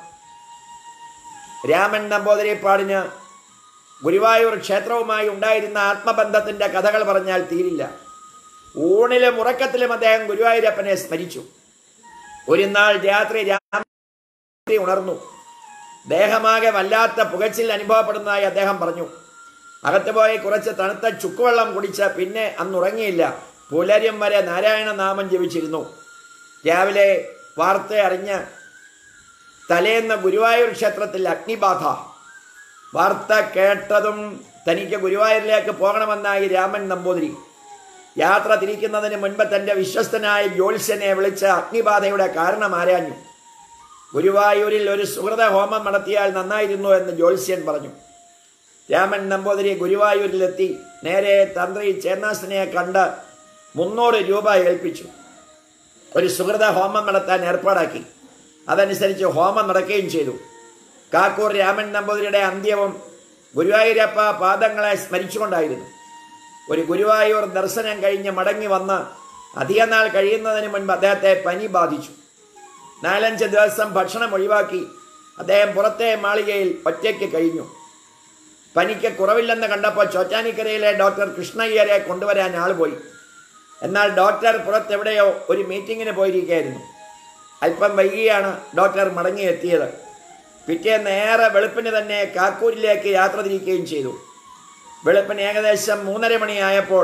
രാമൻ നമ്പൂതിരി പാടിന് ഗുരുവായൂർ ക്ഷേത്രവുമായി ഉണ്ടായിരുന്ന ആത്മബന്ധത്തിന്റെ കഥകൾ പറഞ്ഞാൽ തീരില്ല ഊണിലും ഉറക്കത്തിലും അദ്ദേഹം ഗുരുവായൂരപ്പനെ സ്മരിച്ചു ഒരു നാൾ രാത്രി രാത്രി ഉണർന്നു ദേഹമാകെ വല്ലാത്ത പുകച്ചിൽ അനുഭവപ്പെടുന്നതായി അദ്ദേഹം പറഞ്ഞു അകത്ത് പോയി കുറച്ച് തണുത്ത ചുക്കുവെള്ളം കുടിച്ച് പിന്നെ അന്ന് ഉറങ്ങിയില്ല പുലരും വരെ നാരായണ നാമം ജപിച്ചിരുന്നു രാവിലെ വാർത്ത അറിഞ്ഞ് തലേന്ന് ഗുരുവായൂർ ക്ഷേത്രത്തിൽ അഗ്നിബാധ വാർത്ത കേട്ടതും തനിക്ക് ഗുരുവായൂരിലേക്ക് പോകണമെന്നായി രാമൻ നമ്പൂതിരി യാത്ര തിരിക്കുന്നതിന് മുൻപ് തന്റെ വിശ്വസ്തനായ ജ്യോത്സ്യനെ വിളിച്ച് അഗ്നിബാധയുടെ കാരണം ആരാഞ്ഞു ഗുരുവായൂരിൽ ഒരു സുഹൃത ഹോമം നടത്തിയാൽ നന്നായിരുന്നു എന്ന് ജ്യോത്സ്യൻ പറഞ്ഞു രാമൻ നമ്പൂതിരി ഗുരുവായൂരിലെത്തി നേരെ തന്ത്രി ചേന്നാസിനെ കണ്ട് മുന്നൂറ് രൂപ ഏൽപ്പിച്ചു ഒരു സുഹൃത ഹോമം നടത്താൻ ഏർപ്പാടാക്കി അതനുസരിച്ച് ഹോമം നടക്കുകയും ചെയ്തു കാക്കൂർ രാമൻ നമ്പൂതിരിയുടെ അന്ത്യവും ഗുരുവായൂരപ്പ പാദങ്ങളെ സ്മരിച്ചുകൊണ്ടായിരുന്നു ഒരു ഗുരുവായൂർ ദർശനം കഴിഞ്ഞ് മടങ്ങി വന്ന് അധിക നാൾ കഴിയുന്നതിന് മുൻപ് അദ്ദേഹത്തെ പനി ബാധിച്ചു നാലഞ്ച് ദിവസം ഭക്ഷണം ഒഴിവാക്കി അദ്ദേഹം പുറത്തെ മാളികയിൽ ഒറ്റയ്ക്ക് കഴിഞ്ഞു പനിക്ക് കുറവില്ലെന്ന് കണ്ടപ്പോൾ ചോറ്റാനിക്കരയിലെ ഡോക്ടർ കൃഷ്ണയ്യരെ കൊണ്ടുവരാൻ ആൾ പോയി എന്നാൽ ഡോക്ടർ പുറത്തെവിടെയോ ഒരു മീറ്റിങ്ങിന് പോയിരിക്കുകയായിരുന്നു അല്പം വൈകിയാണ് ഡോക്ടർ മടങ്ങിയെത്തിയത് പിറ്റേന്ന് ഏറെ വെളുപ്പിന് തന്നെ കാക്കൂരിലേക്ക് യാത്ര തിരിക്കുകയും ചെയ്തു വെളുപ്പിന് ഏകദേശം മൂന്നര മണിയായപ്പോൾ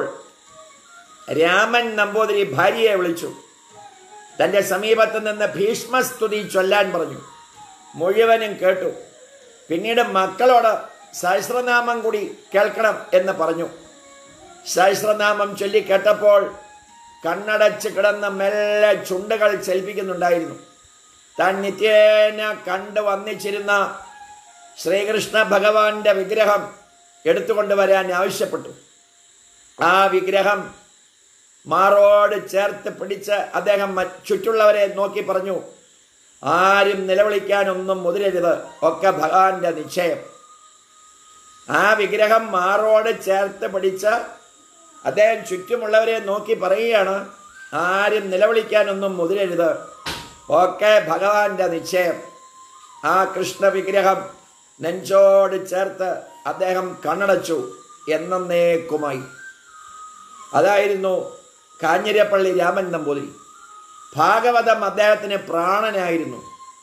രാമൻ നമ്പൂതിരി ഭാര്യയെ വിളിച്ചു തന്റെ സമീപത്ത് നിന്ന് ഭീഷ്മസ്തുതി ചൊല്ലാൻ പറഞ്ഞു മുഴുവനും കേട്ടു പിന്നീട് മക്കളോട് സഹസ്രനാമം കൂടി കേൾക്കണം എന്ന് പറഞ്ഞു സഹസ്രനാമം ചൊല്ലി കേട്ടപ്പോൾ കണ്ണടച്ച് കിടന്ന മെല്ലെ ചുണ്ടുകൾ ചലിപ്പിക്കുന്നുണ്ടായിരുന്നു താൻ നിത്യേന കണ്ടു വന്നിച്ചിരുന്ന ശ്രീകൃഷ്ണ ഭഗവാന്റെ വിഗ്രഹം എടുത്തുകൊണ്ടുവരാൻ ആവശ്യപ്പെട്ടു ആ വിഗ്രഹം മാറോട് ചേർത്ത് പിടിച്ച് അദ്ദേഹം മ- ചുറ്റുള്ളവരെ നോക്കി പറഞ്ഞു ആരും നിലവിളിക്കാനൊന്നും മുതിരരുത് ഒക്കെ ഭഗവാന്റെ നിശ്ചയം ആ വിഗ്രഹം മാറോട് ചേർത്ത് പിടിച്ച് അദ്ദേഹം ചുറ്റുമുള്ളവരെ നോക്കി പറയുകയാണ് ആരും നിലവിളിക്കാനൊന്നും മുതിരരുത് ഒക്കെ ഭഗവാന്റെ നിശ്ചയം ആ കൃഷ്ണ വിഗ്രഹം നെഞ്ചോട് ചേർത്ത് അദ്ദേഹം കണ്ണടച്ചു എന്നേക്കുമായി അതായിരുന്നു കാഞ്ഞിരപ്പള്ളി രാമൻ നമ്പൂതിരി ഭാഗവതം അദ്ദേഹത്തിന് പ്രാണനായിരുന്നു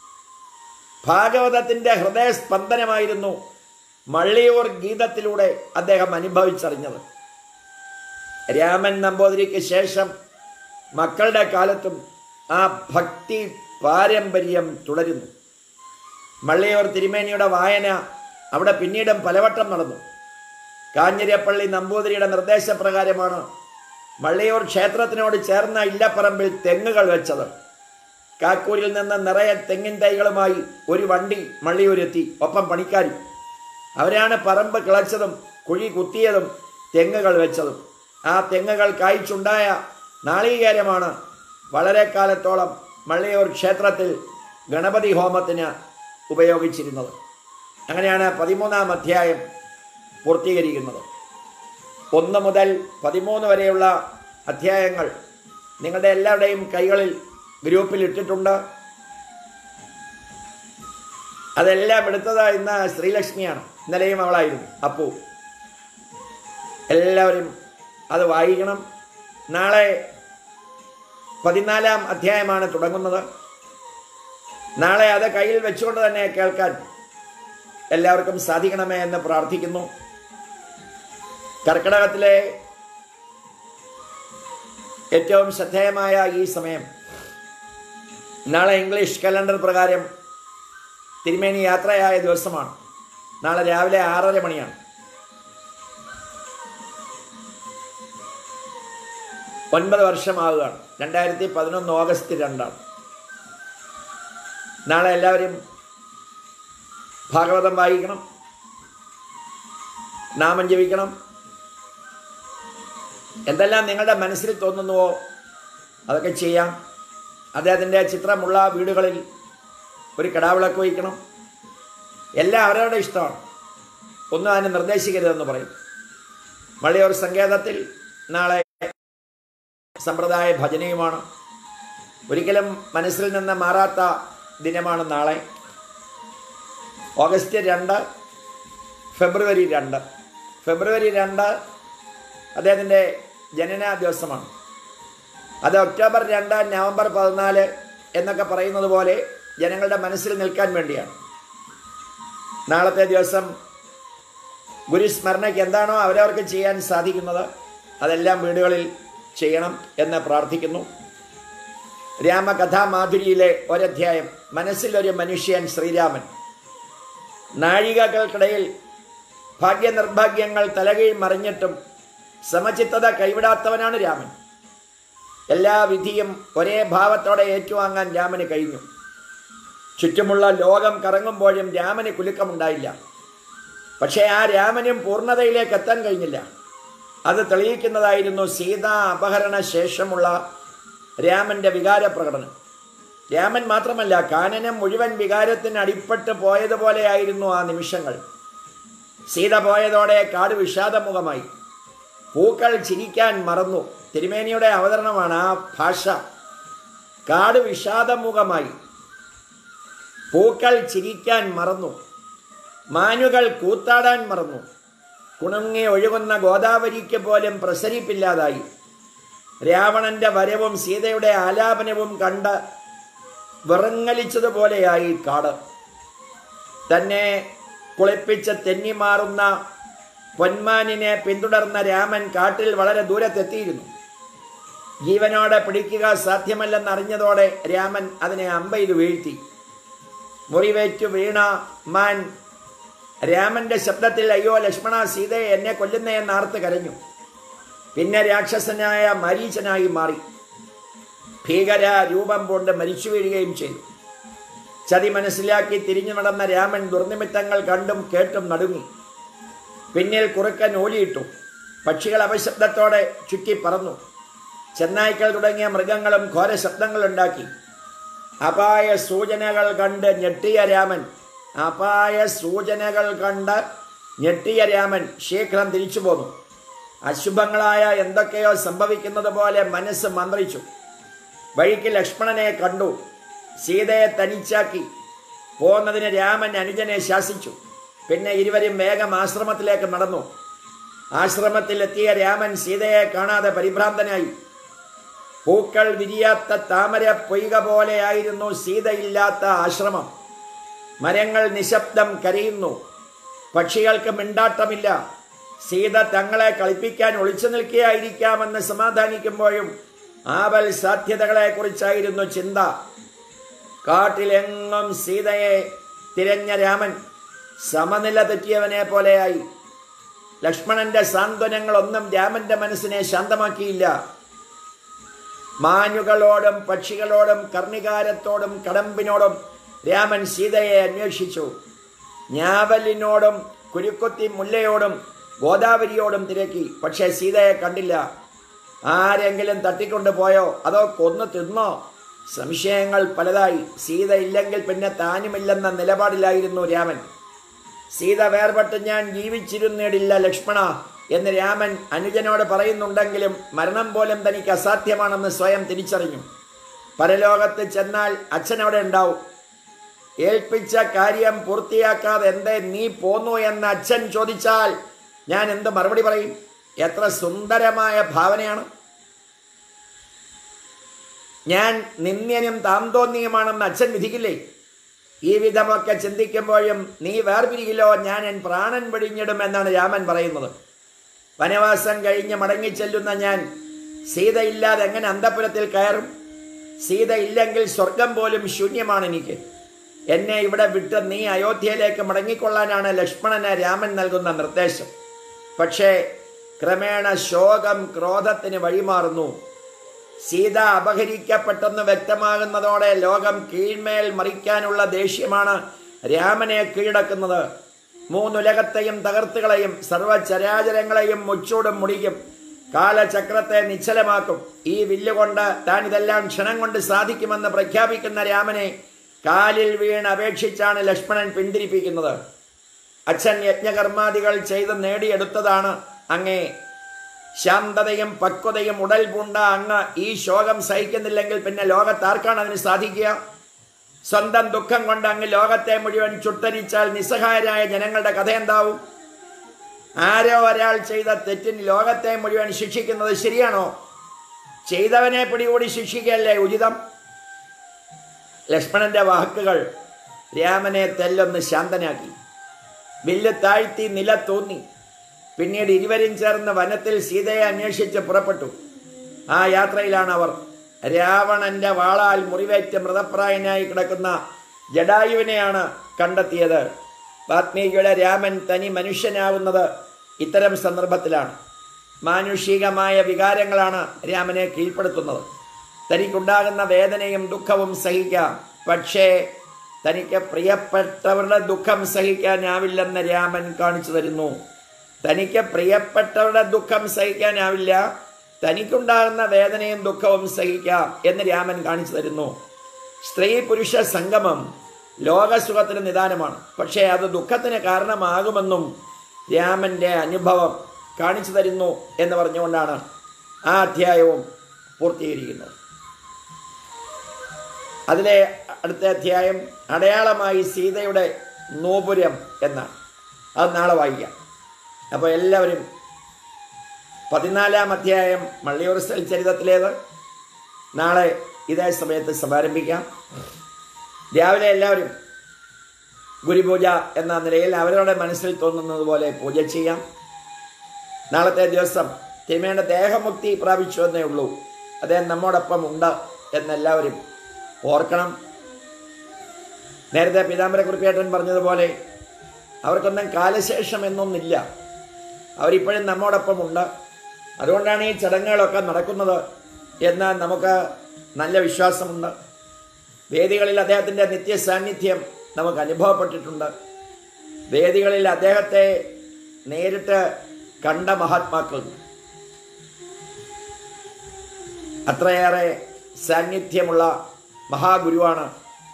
ഭാഗവതത്തിന്റെ ഹൃദയസ്പന്ദനമായിരുന്നു മള്ളിയൂർ ഗീതത്തിലൂടെ അദ്ദേഹം അനുഭവിച്ചറിഞ്ഞത് രാമൻ നമ്പൂതിരിക്ക് ശേഷം മക്കളുടെ കാലത്തും ആ ഭക്തി പാരമ്പര്യം തുടരുന്നു മള്ളിയൂർ തിരുമേനിയുടെ വായന അവിടെ പിന്നീടും പലവട്ടം നടന്നു കാഞ്ഞിരപ്പള്ളി നമ്പൂതിരിയുടെ നിർദ്ദേശപ്രകാരമാണ് മള്ളിയൂർ ക്ഷേത്രത്തിനോട് ചേർന്ന ഇല്ലപ്പറമ്പിൽ തെങ്ങുകൾ വെച്ചത് കാക്കൂരിൽ നിന്ന് നിറയെ തെങ്ങിൻ തൈകളുമായി ഒരു വണ്ടി മള്ളിയൂരെത്തി ഒപ്പം പണിക്കാരും അവരാണ് പറമ്പ് കിളച്ചതും കുഴി കുത്തിയതും തെങ്ങുകൾ വെച്ചതും ആ തെങ്ങുകൾ കായ്ച്ചുണ്ടായ നാളികേരമാണ് വളരെ കാലത്തോളം മള്ളിയൂർ ക്ഷേത്രത്തിൽ ഗണപതി ഹോമത്തിന് ഉപയോഗിച്ചിരുന്നത് അങ്ങനെയാണ് പതിമൂന്നാം അധ്യായം പൂർത്തീകരിക്കുന്നത് ഒന്ന് മുതൽ പതിമൂന്ന് വരെയുള്ള അധ്യായങ്ങൾ നിങ്ങളുടെ എല്ലാവരുടെയും കൈകളിൽ ഗ്രൂപ്പിൽ ഇട്ടിട്ടുണ്ട് അതെല്ലാം എടുത്തത് ഇന്ന് ശ്രീലക്ഷ്മിയാണ് ഇന്നലെയും അവളായിരുന്നു അപ്പു എല്ലാവരും അത് വായിക്കണം നാളെ പതിനാലാം അധ്യായമാണ് തുടങ്ങുന്നത് നാളെ അത് കയ്യിൽ വെച്ചുകൊണ്ട് തന്നെ കേൾക്കാൻ എല്ലാവർക്കും സാധിക്കണമേ എന്ന് പ്രാർത്ഥിക്കുന്നു കർക്കിടകത്തിലെ ഏറ്റവും ശ്രദ്ധേയമായ ഈ സമയം നാളെ ഇംഗ്ലീഷ് കലണ്ടർ പ്രകാരം തിരുമേനി യാത്രയായ ദിവസമാണ് നാളെ രാവിലെ ആറര മണിയാണ് ഒൻപത് വർഷമാവുകയാണ് രണ്ടായിരത്തി പതിനൊന്ന് ഓഗസ്റ്റ് രണ്ടാണ് നാളെ എല്ലാവരും ഭാഗവതം വായിക്കണം നാമം ജപിക്കണം എന്തെല്ലാം നിങ്ങളുടെ മനസ്സിൽ തോന്നുന്നുവോ അതൊക്കെ ചെയ്യാം അദ്ദേഹത്തിൻ്റെ ചിത്രമുള്ള വീടുകളിൽ ഒരു കിടാവിളക്ക് വയ്ക്കണം എല്ലാം അവരവരുടെ ഇഷ്ടമാണ് ഒന്നും അതിനെ നിർദ്ദേശിക്കരുതെന്ന് പറയും വള്ളിയൂർ സങ്കേതത്തിൽ നാളെ സമ്പ്രദായ ഭജനയുമാണ് ഒരിക്കലും മനസ്സിൽ നിന്ന് മാറാത്ത ദിനമാണ് നാളെ ഓഗസ്റ്റ് രണ്ട് ഫെബ്രുവരി രണ്ട് ഫെബ്രുവരി രണ്ട് അദ്ദേഹത്തിൻ്റെ ജനന ദിവസമാണ് അത് ഒക്ടോബർ രണ്ട് നവംബർ പതിനാല് എന്നൊക്കെ പറയുന്നത് പോലെ ജനങ്ങളുടെ മനസ്സിൽ നിൽക്കാൻ വേണ്ടിയാണ് നാളത്തെ ദിവസം ഗുരുസ്മരണയ്ക്ക് എന്താണോ അവരവർക്ക് ചെയ്യാൻ സാധിക്കുന്നത് അതെല്ലാം വീടുകളിൽ ചെയ്യണം എന്ന് പ്രാർത്ഥിക്കുന്നു രാമകഥാമാധുരിയിലെ ഒരധ്യായം മനസ്സിലൊരു മനുഷ്യൻ ശ്രീരാമൻ നാഴികകൾക്കിടയിൽ ഭാഗ്യനിർഭാഗ്യങ്ങൾ തലകീഴ് മറിഞ്ഞിട്ടും സമചിത്തത കൈവിടാത്തവനാണ് രാമൻ എല്ലാ വിധിയും ഒരേ ഭാവത്തോടെ ഏറ്റുവാങ്ങാൻ രാമന് കഴിഞ്ഞു ചുറ്റുമുള്ള ലോകം കറങ്ങുമ്പോഴും രാമന് കുലുക്കമുണ്ടായില്ല പക്ഷേ ആ രാമനും പൂർണ്ണതയിലേക്ക് എത്താൻ കഴിഞ്ഞില്ല അത് തെളിയിക്കുന്നതായിരുന്നു സീതാ അപഹരണ ശേഷമുള്ള രാമന്റെ വികാര പ്രകടനം രാമൻ മാത്രമല്ല കാനനം മുഴുവൻ വികാരത്തിന് അടിപ്പെട്ട് പോയതുപോലെയായിരുന്നു ആ നിമിഷങ്ങൾ സീത പോയതോടെ കാട് വിഷാദമുഖമായി പൂക്കൾ ചിരിക്കാൻ മറന്നു തിരുമേനിയുടെ അവതരണമാണ് ആ ഭാഷ കാട് വിഷാദമുഖമായി പൂക്കൾ ചിരിക്കാൻ മറന്നു മാനുകൾ കൂത്താടാൻ മറന്നു കുണുങ്ങി ഒഴുകുന്ന ഗോദാവരിക്ക് പോലും പ്രസരിപ്പില്ലാതായി രാവണന്റെ വരവും സീതയുടെ ആലാപനവും കണ്ട് വിറങ്ങലിച്ചതുപോലെയായി കാട് തന്നെ കുളിപ്പിച്ച് തെന്നിമാറുന്ന പൊന്മാനിനെ പിന്തുടർന്ന രാമൻ കാട്ടിൽ വളരെ ദൂരത്തെത്തിയിരുന്നു ജീവനോടെ പിടിക്കുക സാധ്യമല്ലെന്നറിഞ്ഞതോടെ രാമൻ അതിനെ അമ്പെയ്ത് വീഴ്ത്തി മുറിവേറ്റു വീണ മാൻ രാമന്റെ ശബ്ദത്തിൽ അയ്യോ ലക്ഷ്മണ സീതയെ എന്നെ കൊല്ലുന്നേ ആർത്ത് കരഞ്ഞു പിന്നെ രാക്ഷസനായ മരീചനായി മാറി ഭീകര രൂപം കൊണ്ട് മരിച്ചു വീഴുകയും ചെയ്തു ചതി മനസ്സിലാക്കി തിരിഞ്ഞു നടന്ന രാമൻ ദുർനിമിത്തങ്ങൾ കണ്ടും കേട്ടും നടുങ്ങി പിന്നിൽ കുറുക്കൻ ഓലിയിട്ടു പക്ഷികൾ അപശബ്ദത്തോടെ ചുറ്റി പറന്നു ചെന്നായ്ക്കൾ തുടങ്ങിയ മൃഗങ്ങളും ഘോര ശബ്ദങ്ങളുണ്ടാക്കി അപായ സൂചനകൾ കണ്ട് ഞെട്ടിയ രാമൻ അപായ സൂചനകൾ കണ്ട് ഞെട്ടിയ രാമൻ ശീഘ്രം തിരിച്ചു പോന്നു അശുഭങ്ങളായ എന്തൊക്കെയോ സംഭവിക്കുന്നത് പോലെ മനസ്സ് മന്ത്രിച്ചു വഴിക്ക് ലക്ഷ്മണനെ കണ്ടു സീതയെ തനിച്ചാക്കി പോന്നതിന് രാമൻ അനുജനെ ശാസിച്ചു പിന്നെ ഇരുവരും വേഗം ആശ്രമത്തിലേക്ക് നടന്നു ആശ്രമത്തിലെത്തിയ രാമൻ സീതയെ കാണാതെ പരിഭ്രാന്തനായി പൂക്കൾ വിരിയാത്ത താമര പൊയ്ക പോലെയായിരുന്നു സീതയില്ലാത്ത ആശ്രമം മരങ്ങൾ നിശബ്ദം കരയുന്നു പക്ഷികൾക്ക് മിണ്ടാട്ടമില്ല സീത തങ്ങളെ കളിപ്പിക്കാൻ ഒളിച്ചു നിൽക്കുകയായിരിക്കാമെന്ന് സമാധാനിക്കുമ്പോഴും ആവൽ സാധ്യതകളെക്കുറിച്ചായിരുന്നു ചിന്ത കാട്ടിലെങ്ങും സീതയെ തിരഞ്ഞ രാമൻ സമനില തെറ്റിയവനെ പോലെയായി ലക്ഷ്മണന്റെ സാന്ത്വനങ്ങളൊന്നും രാമന്റെ മനസ്സിനെ ശാന്തമാക്കിയില്ല മാനുകളോടും പക്ഷികളോടും കർണികാരത്തോടും കടമ്പിനോടും രാമൻ സീതയെ അന്വേഷിച്ചു ഞാവലിനോടും കുരുക്കുത്തി മുല്ലയോടും ഗോദാവരിയോടും തിരക്കി പക്ഷേ സീതയെ കണ്ടില്ല ആരെങ്കിലും തട്ടിക്കൊണ്ടു പോയോ അതോ കൊന്നു തിന്നോ സംശയങ്ങൾ പലതായി സീത ഇല്ലെങ്കിൽ പിന്നെ താനുമില്ലെന്ന നിലപാടിലായിരുന്നു രാമൻ സീത വേർപെട്ട് ഞാൻ ജീവിച്ചിരുന്നിടില്ല ലക്ഷ്മണ എന്ന് രാമൻ അനുജനോട് പറയുന്നുണ്ടെങ്കിലും മരണം പോലും തനിക്ക് അസാധ്യമാണെന്ന് സ്വയം തിരിച്ചറിഞ്ഞു പരലോകത്ത് ചെന്നാൽ അച്ഛൻ അവിടെ ഉണ്ടാവും ഏൽപ്പിച്ച കാര്യം പൂർത്തിയാക്കാതെ എന്തേ നീ പോന്നു എന്ന് അച്ഛൻ ചോദിച്ചാൽ ഞാൻ എന്ത് മറുപടി പറയും എത്ര സുന്ദരമായ ഭാവനയാണ് ഞാൻ നിന്ദ്യനും താന്തോന്നിയുമാണെന്ന് അച്ഛൻ വിധിക്കില്ലേ ഈ വിധമൊക്കെ ചിന്തിക്കുമ്പോഴും നീ വേർപിരികിലോ ഞാൻ എൻ പ്രാണൻ വെടിഞ്ഞിടുമെന്നാണ് രാമൻ പറയുന്നത് വനവാസം കഴിഞ്ഞ് മടങ്ങിച്ചെല്ലുന്ന ഞാൻ സീതയില്ലാതെ എങ്ങനെ അന്തപുരത്തിൽ കയറും സീത ഇല്ലെങ്കിൽ സ്വർഗം പോലും ശൂന്യമാണ് എനിക്ക് എന്നെ ഇവിടെ വിട്ട് നീ അയോധ്യയിലേക്ക് മടങ്ങിക്കൊള്ളാനാണ് ലക്ഷ്മണന് രാമൻ നൽകുന്ന നിർദ്ദേശം പക്ഷേ ക്രമേണ ശോകം ക്രോധത്തിന് വഴിമാറുന്നു സീത അപഹരിക്കപ്പെട്ടെന്ന് വ്യക്തമാകുന്നതോടെ ലോകം കീഴ്മേൽ മറിക്കാനുള്ള ദേഷ്യമാണ് രാമനെ കീഴടക്കുന്നത് മൂന്നുലകത്തെയും തകർത്തുകളെയും സർവചരാചരങ്ങളെയും മുച്ചൂടും മുടിക്കും കാലചക്രത്തെ നിശ്ചലമാക്കും ഈ വില്ലുകൊണ്ട് താൻ ഇതെല്ലാം ക്ഷണം കൊണ്ട് സാധിക്കുമെന്ന് പ്രഖ്യാപിക്കുന്ന രാമനെ കാലിൽ വീണ് അപേക്ഷിച്ചാണ് ലക്ഷ്മണൻ പിന്തിരിപ്പിക്കുന്നത് അച്ഛൻ യജ്ഞകർമാദികൾ ചെയ്ത് നേടിയെടുത്തതാണ് അങ്ങേ ശാന്തതയും പക്വതയും ഉടൽ പൂണ്ട അങ്ങ് ഈ ശോകം സഹിക്കുന്നില്ലെങ്കിൽ പിന്നെ ലോകത്താർക്കാണ് അതിന് സാധിക്കുക സ്വന്തം ദുഃഖം കൊണ്ട് അങ്ങ് ലോകത്തെ മുഴുവൻ ചുട്ടരിച്ചാൽ നിസ്സഹായരായ ജനങ്ങളുടെ കഥ എന്താവും ആരോ ഒരാൾ ചെയ്ത തെറ്റിന് ലോകത്തെ മുഴുവൻ ശിക്ഷിക്കുന്നത് ശരിയാണോ ചെയ്തവനെ പിടികൂടി ശിക്ഷിക്കല്ലേ ഉചിതം ലക്ഷ്മണന്റെ വാക്കുകൾ രാമനെ തെല്ലൊന്ന് ശാന്തനാക്കി വില്ല് താഴ്ത്തി നിലത്തൂന്നി പിന്നീട് ഇരുവരും ചേർന്ന് വനത്തിൽ സീതയെ അന്വേഷിച്ച് പുറപ്പെട്ടു ആ യാത്രയിലാണ് അവർ രാവണന്റെ വാളാൽ മുറിവേറ്റ് മൃതപ്രായനായി കിടക്കുന്ന ജഡായുവിനെയാണ് കണ്ടെത്തിയത് വാത്മീകിയുടെ രാമൻ തനി മനുഷ്യനാവുന്നത് ഇത്തരം സന്ദർഭത്തിലാണ് മാനുഷികമായ വികാരങ്ങളാണ് രാമനെ കീഴ്പ്പെടുത്തുന്നത് തനിക്കുണ്ടാകുന്ന വേദനയും ദുഃഖവും സഹിക്കാം പക്ഷേ തനിക്ക് പ്രിയപ്പെട്ടവരുടെ ദുഃഖം സഹിക്കാനാവില്ലെന്ന് രാമൻ കാണിച്ചു തരുന്നു തനിക്ക് പ്രിയപ്പെട്ടവരുടെ ദുഃഖം സഹിക്കാനാവില്ല തനിക്കുണ്ടാകുന്ന വേദനയും ദുഃഖവും സഹിക്കാം എന്ന് രാമൻ കാണിച്ചു തരുന്നു സ്ത്രീ പുരുഷ സംഗമം ലോകസുഖത്തിന് നിദാനമാണ് പക്ഷേ അത് ദുഃഖത്തിന് കാരണമാകുമെന്നും രാമന്റെ അനുഭവം കാണിച്ചു തരുന്നു എന്ന് പറഞ്ഞുകൊണ്ടാണ് ആ അധ്യായവും പൂർത്തീകരിക്കുന്നത് അതിലെ അടുത്ത അധ്യായം അടയാളമായി സീതയുടെ നോപുരം എന്നാണ് അത് നാളെ വായിക്കാം അപ്പോൾ എല്ലാവരും പതിനാലാം അധ്യായം മള്ളിയൂർ സ്ഥൽ ചരിതത്തിലേത് നാളെ ഇതേ സമയത്ത് സമാരംഭിക്കാം രാവിലെ എല്ലാവരും ഗുരുപൂജ എന്ന നിലയിൽ അവരവരുടെ മനസ്സിൽ തോന്നുന്നത് പോലെ പൂജ ചെയ്യാം നാളത്തെ ദിവസം തിരുമേണ്ട ദേഹമുക്തി പ്രാപിച്ചു എന്നേ ഉള്ളൂ അദ്ദേഹം നമ്മോടൊപ്പം ഉണ്ട് എന്നെല്ലാവരും ഓർക്കണം നേരത്തെ പീതാംബര കുറിപ്പേട്ടൻ പറഞ്ഞതുപോലെ അവർക്കൊന്നും കാലശേഷം എന്നൊന്നില്ല അവരിപ്പോഴും നമ്മോടൊപ്പം ഉണ്ട് അതുകൊണ്ടാണ് ഈ ചടങ്ങുകളൊക്കെ നടക്കുന്നത് എന്ന് നമുക്ക് നല്ല വിശ്വാസമുണ്ട് വേദികളിൽ അദ്ദേഹത്തിൻ്റെ നിത്യ സാന്നിധ്യം നമുക്ക് അനുഭവപ്പെട്ടിട്ടുണ്ട് വേദികളിൽ അദ്ദേഹത്തെ നേരിട്ട് കണ്ട മഹാത്മാക്കൾ അത്രയേറെ സാന്നിധ്യമുള്ള മഹാഗുരുവാണ്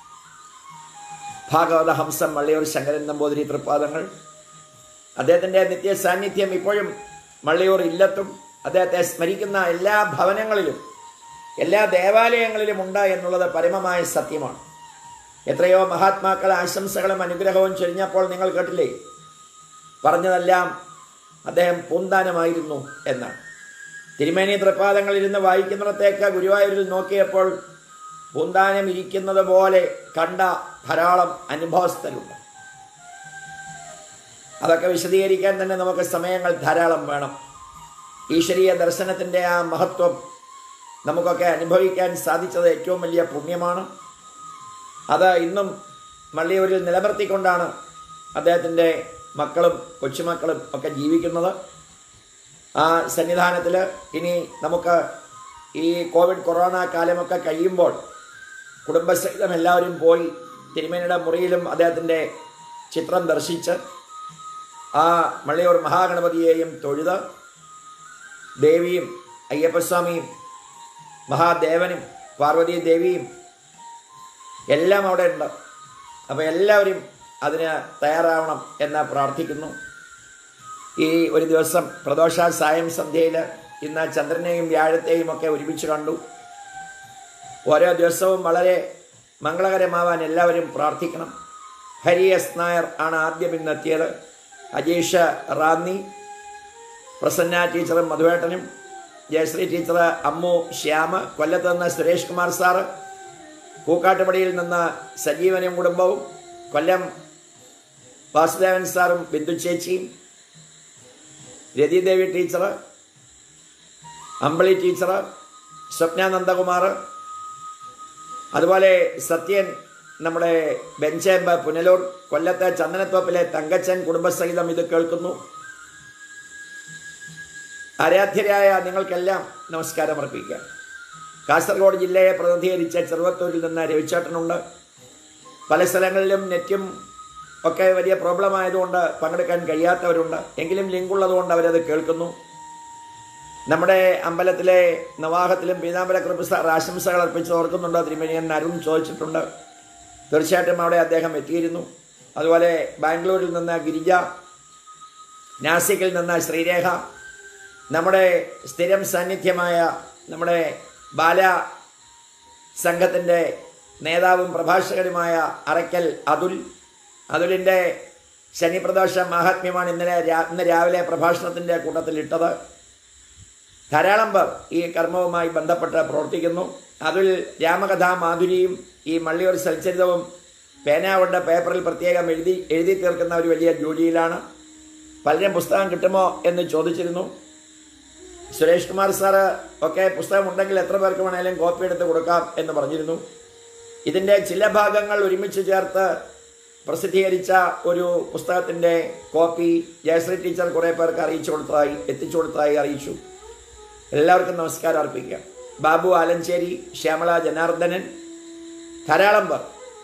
ഭാഗവത ഹംസം മള്ളിയൂർ ശങ്കരൻ നമ്പൂതിരി തൃപ്പാദങ്ങൾ അദ്ദേഹത്തിൻ്റെ നിത്യ സാന്നിധ്യം ഇപ്പോഴും മള്ളിയൂർ ഇല്ലത്തും അദ്ദേഹത്തെ സ്മരിക്കുന്ന എല്ലാ ഭവനങ്ങളിലും എല്ലാ ദേവാലയങ്ങളിലും ഉണ്ട് എന്നുള്ളത് പരമമായ സത്യമാണ് എത്രയോ മഹാത്മാക്കൾ ആശംസകളും അനുഗ്രഹവും ചൊരിഞ്ഞപ്പോൾ നിങ്ങൾ കേട്ടില്ലേ പറഞ്ഞതെല്ലാം അദ്ദേഹം പൂന്താനമായിരുന്നു എന്നാണ് തിരുമേനി തൃപ്പാദങ്ങളിരുന്ന് വായിക്കുന്നിടത്തേക്ക് ഗുരുവായൂരിൽ നോക്കിയപ്പോൾ പൂന്താനം ഇരിക്കുന്നത് പോലെ കണ്ട ധാരാളം അനുഭവസ്ഥരുണ്ട് അതൊക്കെ വിശദീകരിക്കാൻ തന്നെ നമുക്ക് സമയങ്ങൾ ധാരാളം വേണം ഈശ്വരീയ ദർശനത്തിൻ്റെ ആ മഹത്വം നമുക്കൊക്കെ അനുഭവിക്കാൻ സാധിച്ചത് ഏറ്റവും വലിയ പുണ്യമാണ് അത് ഇന്നും മള്ളിയൂരിൽ നിലനിർത്തിക്കൊണ്ടാണ് അദ്ദേഹത്തിൻ്റെ മക്കളും കൊച്ചുമക്കളും ഒക്കെ ജീവിക്കുന്നത് ആ സന്നിധാനത്തിൽ ഇനി നമുക്ക് ഈ കോവിഡ് കൊറോണ കാലമൊക്കെ കഴിയുമ്പോൾ കുടുംബസഹിതം എല്ലാവരും പോയി തിരുമേനിയുടെ മുറിയിലും അദ്ദേഹത്തിൻ്റെ ചിത്രം ദർശിച്ച് ആ മള്ളിയൂർ മഹാഗണപതിയെയും തൊഴുത് ദേവിയും അയ്യപ്പസ്വാമിയും മഹാദേവനും പാർവതി ദേവിയും എല്ലാം അവിടെ ഉണ്ട് അപ്പോൾ എല്ലാവരും അതിന് തയ്യാറാവണം എന്ന് പ്രാർത്ഥിക്കുന്നു ഈ ഒരു ദിവസം പ്രദോഷ സായം സന്ധ്യയിൽ ഇന്ന് ചന്ദ്രനെയും വ്യാഴത്തെയും ഒക്കെ ഒരുമിച്ച് കണ്ടു ഓരോ ദിവസവും വളരെ മംഗളകരമാവാൻ എല്ലാവരും പ്രാർത്ഥിക്കണം ഹരി എസ് നായർ ആണ് ആദ്യം ഇന്നെത്തിയത് അജീഷ് റാന്നി പ്രസന്ന ടീച്ചറും മധുവേട്ടനും ജയശ്രീ ടീച്ചർ അമ്മു ശ്യാമ് കൊല്ലത്ത് നിന്ന് സുരേഷ് കുമാർ സാറ് പൂക്കാട്ടുപടിയിൽ നിന്ന് സജീവനും കുടുംബവും കൊല്ലം വാസുദേവൻ സാറും ബിന്ദു ചേച്ചിയും രതിദേവി ടീച്ചർ അമ്പിളി ടീച്ചർ സ്വപ്ന നന്ദകുമാർ അതുപോലെ സത്യൻ നമ്മുടെ ബെഞ്ചേമ്പ് പുനലൂർ കൊല്ലത്തെ ചന്ദനത്തോപ്പിലെ തങ്കച്ചൻ കുടുംബസഹിതം ഇത് കേൾക്കുന്നു ആരാധ്യരായ നിങ്ങൾക്കെല്ലാം നമസ്കാരം അർപ്പിക്കാം കാസർഗോഡ് ജില്ലയെ പ്രതിനിധീകരിച്ച ചെറുവത്തൂരിൽ നിന്ന് രവിച്ചേട്ടനുണ്ട് പല സ്ഥലങ്ങളിലും നെറ്റും ഒക്കെ വലിയ പ്രോബ്ലം ആയതുകൊണ്ട് പങ്കെടുക്കാൻ കഴിയാത്തവരുണ്ട് എങ്കിലും ലിങ്ക് ഉള്ളതുകൊണ്ട് അവരത് കേൾക്കുന്നു നമ്മുടെ അമ്പലത്തിലെ നവാഹത്തിലും പീതാംബര കൃപ സാർ ആശംസകൾ അർപ്പിച്ച് ഓർക്കുന്നുണ്ടോ തിരുമേനിയൻ അരുൺ ചോദിച്ചിട്ടുണ്ട് തീർച്ചയായിട്ടും അവിടെ അദ്ദേഹം എത്തിയിരുന്നു അതുപോലെ ബാംഗ്ലൂരിൽ നിന്ന് ഗിരിജ നാസിക്കിൽ നിന്ന് ശ്രീരേഖ നമ്മുടെ സ്ഥിരം സാന്നിധ്യമായ നമ്മുടെ ബാല സംഘത്തിൻ്റെ നേതാവും പ്രഭാഷകനുമായ അറയ്ക്കൽ അതുൽ അതുലിൻ്റെ ശനിപ്രദോഷ മാഹാത്മ്യമാണ് ഇന്നലെ രാ ഇന്ന് രാവിലെ പ്രഭാഷണത്തിൻ്റെ കൂട്ടത്തിൽ ഇട്ടത് ധാരാളം പേർ ഈ കർമ്മവുമായി ബന്ധപ്പെട്ട് പ്രവർത്തിക്കുന്നു അതിൽ രാമകഥാ മാധുരിയും ഈ മള്ളിയൂർ സൽചരിതവും പേന കൊണ്ട് പേപ്പറിൽ പ്രത്യേകം എഴുതി എഴുതി തീർക്കുന്ന ഒരു വലിയ ജോലിയിലാണ് പലരും പുസ്തകം കിട്ടുമോ എന്ന് ചോദിച്ചിരുന്നു സുരേഷ് കുമാർ സാറ് ഒക്കെ പുസ്തകം ഉണ്ടെങ്കിൽ എത്ര പേർക്ക് വേണേലും കോപ്പി എടുത്ത് കൊടുക്കാം എന്ന് പറഞ്ഞിരുന്നു ഇതിൻ്റെ ചില ഭാഗങ്ങൾ ഒരുമിച്ച് ചേർത്ത് പ്രസിദ്ധീകരിച്ച ഒരു പുസ്തകത്തിൻ്റെ കോപ്പി ജയശ്രീ ടീച്ചർ കുറേ പേർക്ക് അറിയിച്ചു കൊടുത്തതായി എത്തിച്ചു കൊടുത്തതായി അറിയിച്ചു എല്ലാവർക്കും നമസ്കാരം അർപ്പിക്കാം ബാബു ആലഞ്ചേരി ശ്യാമള ജനാർദ്ദനൻ ധാരാളം പേർ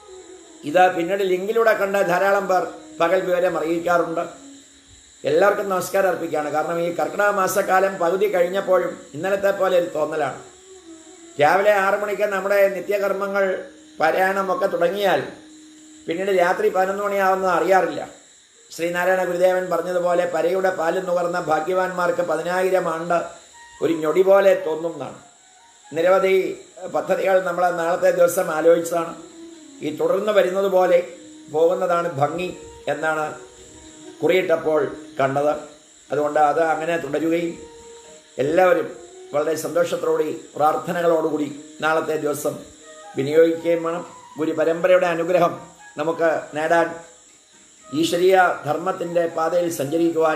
ഇത് പിന്നീട് ലിങ്കിലൂടെ കണ്ട ധാരാളം പേർ പകൽ വിവരം അറിയിക്കാറുണ്ട് എല്ലാവർക്കും നമസ്കാരം അർപ്പിക്കുകയാണ് കാരണം ഈ കർക്കിടക മാസക്കാലം പകുതി കഴിഞ്ഞപ്പോഴും ഇന്നലത്തെ പോലെ ഒരു തോന്നലാണ് രാവിലെ ആറു മണിക്ക് നമ്മുടെ നിത്യകർമ്മങ്ങൾ പാരായണമൊക്കെ തുടങ്ങിയാൽ പിന്നീട് രാത്രി പതിനൊന്ന് മണിയാവുന്നത് അറിയാറില്ല ശ്രീനാരായണ ഗുരുദേവൻ പറഞ്ഞതുപോലെ പരയുടെ പാല് നുകർന്ന ഭാഗ്യവാന്മാർക്ക് പതിനായിരം ആണ്ട് ഒരു ഞൊടി പോലെ തോന്നും എന്നാണ് നിരവധി പദ്ധതികൾ നമ്മൾ നാളത്തെ ദിവസം ആലോചിച്ചതാണ് ഈ തുടർന്ന് വരുന്നത് പോലെ പോകുന്നതാണ് ഭംഗി എന്നാണ് കുറിയിട്ടപ്പോൾ കണ്ടത് അതുകൊണ്ട് അത് അങ്ങനെ തുടരുകയും എല്ലാവരും വളരെ സന്തോഷത്തോടെ പ്രാർത്ഥനകളോടുകൂടി നാളത്തെ ദിവസം വിനിയോഗിക്കുകയും വേണം ഗുരു പരമ്പരയുടെ അനുഗ്രഹം നമുക്ക് നേടാൻ ഈശ്വരീയ ധർമ്മത്തിൻ്റെ പാതയിൽ സഞ്ചരിക്കുവാൻ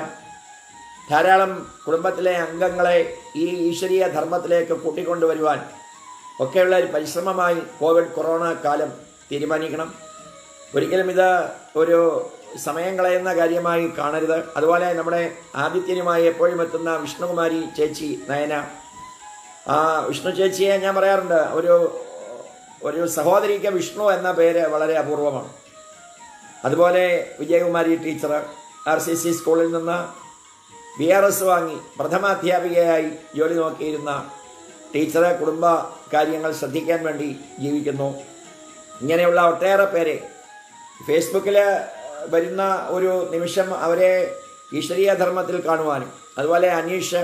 ധാരാളം കുടുംബത്തിലെ അംഗങ്ങളെ ഈ ഈശ്വരീയ ധർമ്മത്തിലേക്ക് കൂട്ടിക്കൊണ്ടുവരുവാൻ ഒക്കെയുള്ള ഒരു പരിശ്രമമായി കോവിഡ് കൊറോണ കാലം തീരുമാനിക്കണം ഒരിക്കലും ഇത് ഒരു സമയം കളയുന്ന കാര്യമായി കാണരുത് അതുപോലെ നമ്മുടെ ആദിത്യനുമായി എപ്പോഴും എത്തുന്ന വിഷ്ണുകുമാരി ചേച്ചി നയന ആ വിഷ്ണു ചേച്ചിയെ ഞാൻ പറയാറുണ്ട് ഒരു ഒരു സഹോദരിക്ക് വിഷ്ണു എന്ന പേര് വളരെ അപൂർവമാണ് അതുപോലെ Vijayakumari teacher R C C സ്കൂളിൽ നിന്ന് ബി ആർ എസ് വാങ്ങി പ്രഥമാധ്യാപികയായി ജോലി നോക്കിയിരുന്ന ടീച്ചറെ കുടുംബ കാര്യങ്ങൾ ശ്രദ്ധിക്കാൻ വേണ്ടി ജീവിക്കുന്നു ഇങ്ങനെയുള്ള ഒട്ടേറെ പേരെ ഫേസ്ബുക്കിൽ വരുന്ന ഒരു നിമിഷം അവരെ ഈശ്വരീയ ധർമ്മത്തിൽ കാണുവാനും അതുപോലെ അനീഷ്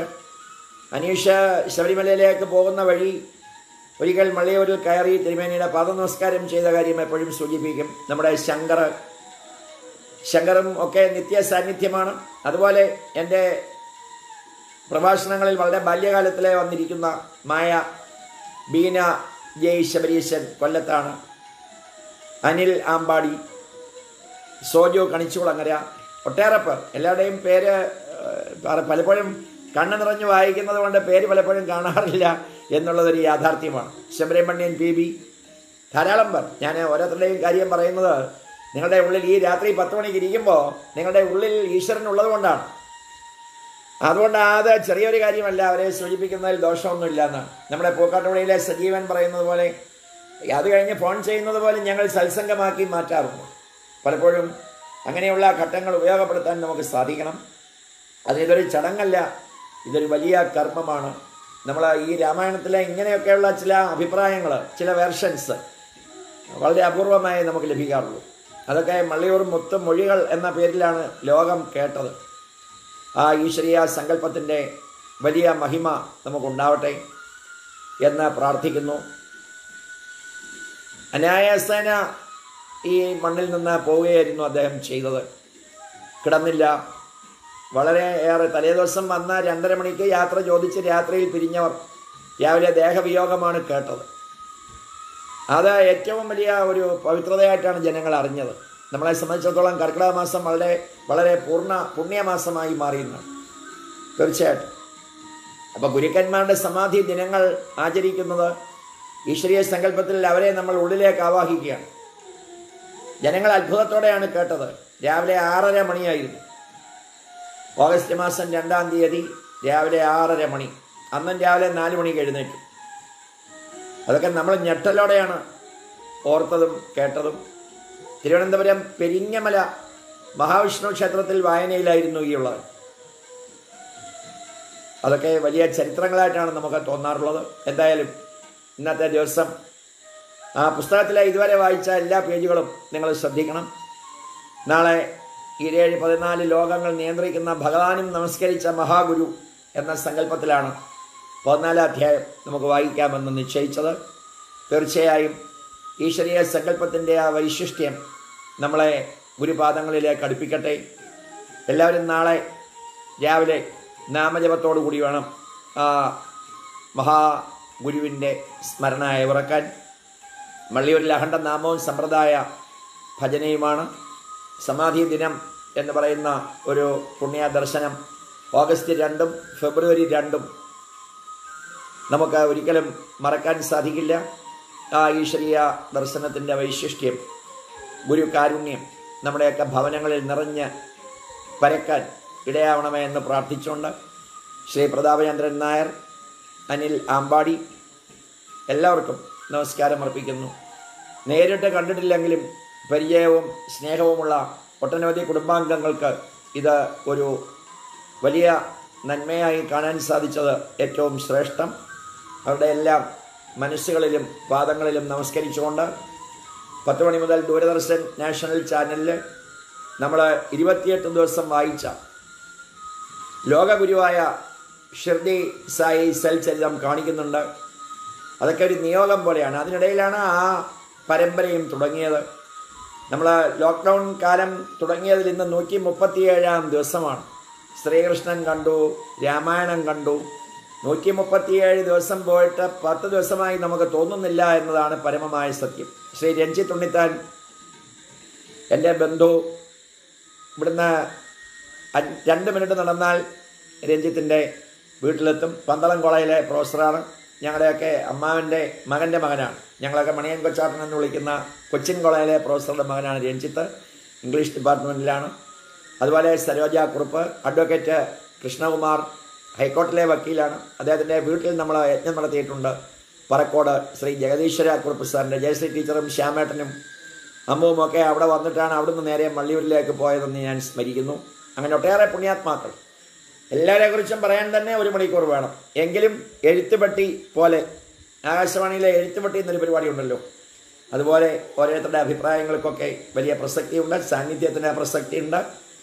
അനീഷ് ശബരിമലയിലേക്ക് പോകുന്ന വഴി ഒരിക്കൽ മള്ളിയൂരിൽ കയറി തിരുമേനിയുടെ പാദനമസ്കാരം ചെയ്ത കാര്യം എപ്പോഴും സൂചിപ്പിക്കും നമ്മുടെ ശങ്കർ ശങ്കറും ഒക്കെ നിത്യ സാന്നിധ്യമാണ് അതുപോലെ എൻ്റെ പ്രഭാഷണങ്ങളിൽ വളരെ ബാല്യകാലത്തിലെ വന്നിരിക്കുന്ന മായ ബീന ജയ് ശബരീശൻ കൊല്ലത്താണ് അനിൽ ആമ്പാടി സോജു കണിച്ചുകുളങ്ങര ഒട്ടേറെ പേർ എല്ലാവരുടെയും പേര് ഏഹ്, പലപ്പോഴും കണ്ണ് നിറഞ്ഞ് വായിക്കുന്നത് കൊണ്ട് പേര് പലപ്പോഴും കാണാറില്ല എന്നുള്ളതൊരു യാഥാർത്ഥ്യമാണ് ശബരിമണ്യൻ പി ബി ധാരാളം പേർ ഞാൻ ഓരോരുത്തരുടെയും കാര്യം പറയുന്നത് നിങ്ങളുടെ ഉള്ളിൽ ഈ രാത്രി പത്ത് മണിക്ക് ഇരിക്കുമ്പോൾ നിങ്ങളുടെ ഉള്ളിൽ ഈശ്വരൻ ഉള്ളത് കൊണ്ടാണ് അതുകൊണ്ട് അത് ചെറിയൊരു കാര്യമല്ല അവരെ സൂചിപ്പിക്കുന്നതിൽ ദോഷമൊന്നുമില്ല എന്നാണ് നമ്മുടെ പൂക്കാട്ടുപുഴയിലെ സജീവൻ പറയുന്നത് പോലെ അത് കഴിഞ്ഞ് ഫോൺ ചെയ്യുന്നത് പോലെ ഞങ്ങൾ സത്സംഗമാക്കി മാറ്റാറുണ്ട് പലപ്പോഴും അങ്ങനെയുള്ള ഘട്ടങ്ങൾ ഉപയോഗപ്പെടുത്താൻ നമുക്ക് സാധിക്കണം അതിതൊരു ചടങ്ങല്ല ഇതൊരു വലിയ കർമ്മമാണ് നമ്മൾ ഈ രാമായണത്തിലെ ഇങ്ങനെയൊക്കെയുള്ള ചില അഭിപ്രായങ്ങൾ ചില വെർഷൻസ് വളരെ അപൂർവമായി നമുക്ക് ലഭിക്കാറുള്ളൂ അതൊക്കെ മള്ളിയൂർ മുത്തും മൊഴികൾ എന്ന പേരിലാണ് ലോകം കേട്ടത് ആ ഈശ്വരീയ സങ്കല്പത്തിൻ്റെ വലിയ മഹിമ നമുക്കുണ്ടാവട്ടെ എന്ന് പ്രാർത്ഥിക്കുന്നു അനായാസേന ഈ മണ്ണിൽ നിന്ന് പോവുകയായിരുന്നു അദ്ദേഹം ചെയ്തത് കിടന്നില്ല വളരെ ഏറെ തലേദിവസം വന്ന രണ്ടര മണിക്ക് യാത്ര ചോദിച്ച് രാത്രിയിൽ പിരിഞ്ഞവർ രാവിലെ ദേഹവിയോഗമാണ് കേട്ടത് അത് ഏറ്റവും വലിയ ഒരു പവിത്രതയായിട്ടാണ് ജനങ്ങൾ അറിഞ്ഞത് നമ്മളെ സംബന്ധിച്ചിടത്തോളം കർക്കിടക മാസം വളരെ വളരെ പൂർണ്ണ പുണ്യമാസമായി മാറിയെന്നാണ് തീർച്ചയായിട്ടും അപ്പോൾ ഗുരുക്കന്മാരുടെ സമാധി ദിനങ്ങൾ ആചരിക്കുന്നത് ഈശ്വരീയ സങ്കല്പത്തിൽ അവരെ നമ്മൾ ഉള്ളിലേക്ക് ആവാഹിക്കുകയാണ് ജനങ്ങൾ അത്ഭുതത്തോടെയാണ് കേട്ടത് രാവിലെ ആറര മണിയായിരുന്നു ഓഗസ്റ്റ് മാസം രണ്ടാം തീയതി രാവിലെ ആറര മണി അന്നും രാവിലെ നാല് മണിക്ക് എഴുന്നേറ്റു അതൊക്കെ നമ്മൾ ഞെട്ടലോടെയാണ് ഓർത്തതും കേട്ടതും തിരുവനന്തപുരം പെരിങ്ങമല മഹാവിഷ്ണു ക്ഷേത്രത്തിൽ വായനയിലായിരുന്നു ഈ ഉള്ളത് അതൊക്കെ വലിയ ചരിത്രങ്ങളായിട്ടാണ് നമുക്ക് തോന്നാറുള്ളത് എന്തായാലും ഇന്നത്തെ ദിവസം ആ പുസ്തകത്തിലെ ഇതുവരെ വായിച്ച എല്ലാ പേജുകളും നിങ്ങൾ ശ്രദ്ധിക്കണം നാളെ ഈരേഴ് പതിനാല് ലോകങ്ങൾ നിയന്ത്രിക്കുന്ന ഭഗവാനും നമസ്കരിച്ച മഹാഗുരു എന്ന സങ്കല്പത്തിലാണ് പതിനാലാം അധ്യായം നമുക്ക് വായിക്കാമെന്ന് നിശ്ചയിച്ചത് തീർച്ചയായും ഈശ്വരീയ സങ്കല്പത്തിൻ്റെ ആ വൈശിഷ്ട്യം നമ്മളെ ഗുരുപാദങ്ങളിലേക്ക് അടുപ്പിക്കട്ടെ എല്ലാവരും നാളെ രാവിലെ നാമജപത്തോടു കൂടി വേണം ആ മഹാഗുരുവിൻ്റെ സ്മരണ ഇറക്കാൻ മള്ളിയൂരിൽ അഖണ്ഡ നാമവും സമ്പ്രദായ ഭജനയുമാണ് സമാധി ദിനം എന്ന് പറയുന്ന ഒരു പുണ്യ ദർശനം ഓഗസ്റ്റ് രണ്ടും ഫെബ്രുവരി രണ്ടും നമുക്ക് ഒരിക്കലും മറക്കാൻ സാധിക്കില്ല ആ ഈശ്വരീയ ദർശനത്തിൻ്റെ വൈശിഷ്ട്യം ഗുരു കാരുണ്യം നമ്മുടെയൊക്കെ ഭവനങ്ങളിൽ നിറഞ്ഞ് പരക്കാൻ ഇടയാവണമേ എന്ന് പ്രാർത്ഥിച്ചുകൊണ്ട് ശ്രീ പ്രതാപചന്ദ്രൻ നായർ അനിൽ ആമ്പാടി എല്ലാവർക്കും നമസ്കാരം അർപ്പിക്കുന്നു നേരിട്ട് കണ്ടിട്ടില്ലെങ്കിലും പരിചയവും സ്നേഹവുമുള്ള ഒട്ടനവധി കുടുംബാംഗങ്ങൾക്ക് ഇത് ഒരു വലിയ നന്മയായി കാണാൻ സാധിച്ചത് ഏറ്റവും ശ്രേഷ്ഠം അവരുടെ എല്ലാം മനസ്സുകളിലും പാദങ്ങളിലും നമസ്കരിച്ചുകൊണ്ട് പത്ത് മണി മുതൽ ദൂരദർശൻ നാഷണൽ ചാനലിൽ നമ്മൾ ഇരുപത്തിയെട്ട് ദിവസം വായിച്ച ലോകഗുരുവായ ഷിർദി സായി സൽചരിതം കാണിക്കുന്നുണ്ട് അതൊക്കെ ഒരു നിയോഗം പോലെയാണ് അതിനിടയിലാണ് ആ പരമ്പരയും തുടങ്ങിയത് നമ്മൾ ലോക്ക്ഡൗൺ കാലം തുടങ്ങിയതിൽ ഇന്ന് നൂറ്റി മുപ്പത്തിയേഴാം ദിവസമാണ് ശ്രീകൃഷ്ണൻ കണ്ടു രാമായണം കണ്ടു നൂറ്റി മുപ്പത്തിയേഴ് ദിവസം പോയിട്ട് പത്ത് ദിവസമായി നമുക്ക് തോന്നുന്നില്ല എന്നതാണ് പരമമായ സത്യം ശ്രീ രഞ്ജിത്ത് ഉണ്ണിത്താൻ എൻ്റെ ബന്ധു ഇവിടുന്ന് അഞ്ച് രണ്ട് മിനിറ്റ് നടന്നാൽ രഞ്ജിത്തിൻ്റെ വീട്ടിലെത്തും പന്തളം കോളേജിലെ പ്രൊഫസറാണ് ഞങ്ങളുടെയൊക്കെ അമ്മാവൻ്റെ മകൻ്റെ മകനാണ് ഞങ്ങളൊക്കെ മണിയൻ കൊച്ചാട്ടൻ എന്ന് വിളിക്കുന്ന കൊച്ചിൻ കോളേജിലെ പ്രൊഫസറുടെ മകനാണ് രഞ്ജിത്ത് ഇംഗ്ലീഷ് ഡിപ്പാർട്ട്മെൻറ്റിലാണ് അതുപോലെ സരോജ കുറുപ്പ് അഡ്വക്കേറ്റ് കൃഷ്ണകുമാർ ഹൈക്കോർട്ടിലെ വക്കീലാണ് അദ്ദേഹത്തിൻ്റെ വീട്ടിൽ നമ്മൾ യജ്ഞം നടത്തിയിട്ടുണ്ട് പറക്കോട് ശ്രീ ജഗദീശ്വര കുറുപ്പ് സാറിൻ്റെ ജയശ്രീ ടീച്ചറും ശ്യാമേട്ടനും അമ്മുവും ഒക്കെ അവിടെ വന്നിട്ടാണ് അവിടുന്ന് നേരെ മള്ളിയൂരിലേക്ക് പോയതെന്ന് ഞാൻ സ്മരിക്കുന്നു അങ്ങനെ ഒട്ടേറെ പുണ്യാത്മാക്കൾ എല്ലാവരെ കുറിച്ചും പറയാൻ തന്നെ ഒരു മണിക്കൂർ വേണം എങ്കിലും എഴുത്തുപെട്ടി പോലെ ആകാശവാണിയിലെ എഴുത്തുപെട്ടി എന്നൊരു പരിപാടി ഉണ്ടല്ലോ അതുപോലെ ഓരോരുത്തരുടെ അഭിപ്രായങ്ങൾക്കൊക്കെ വലിയ പ്രസക്തിയുണ്ട് സാന്നിധ്യത്തിന് പ്രസക്തിയുണ്ട്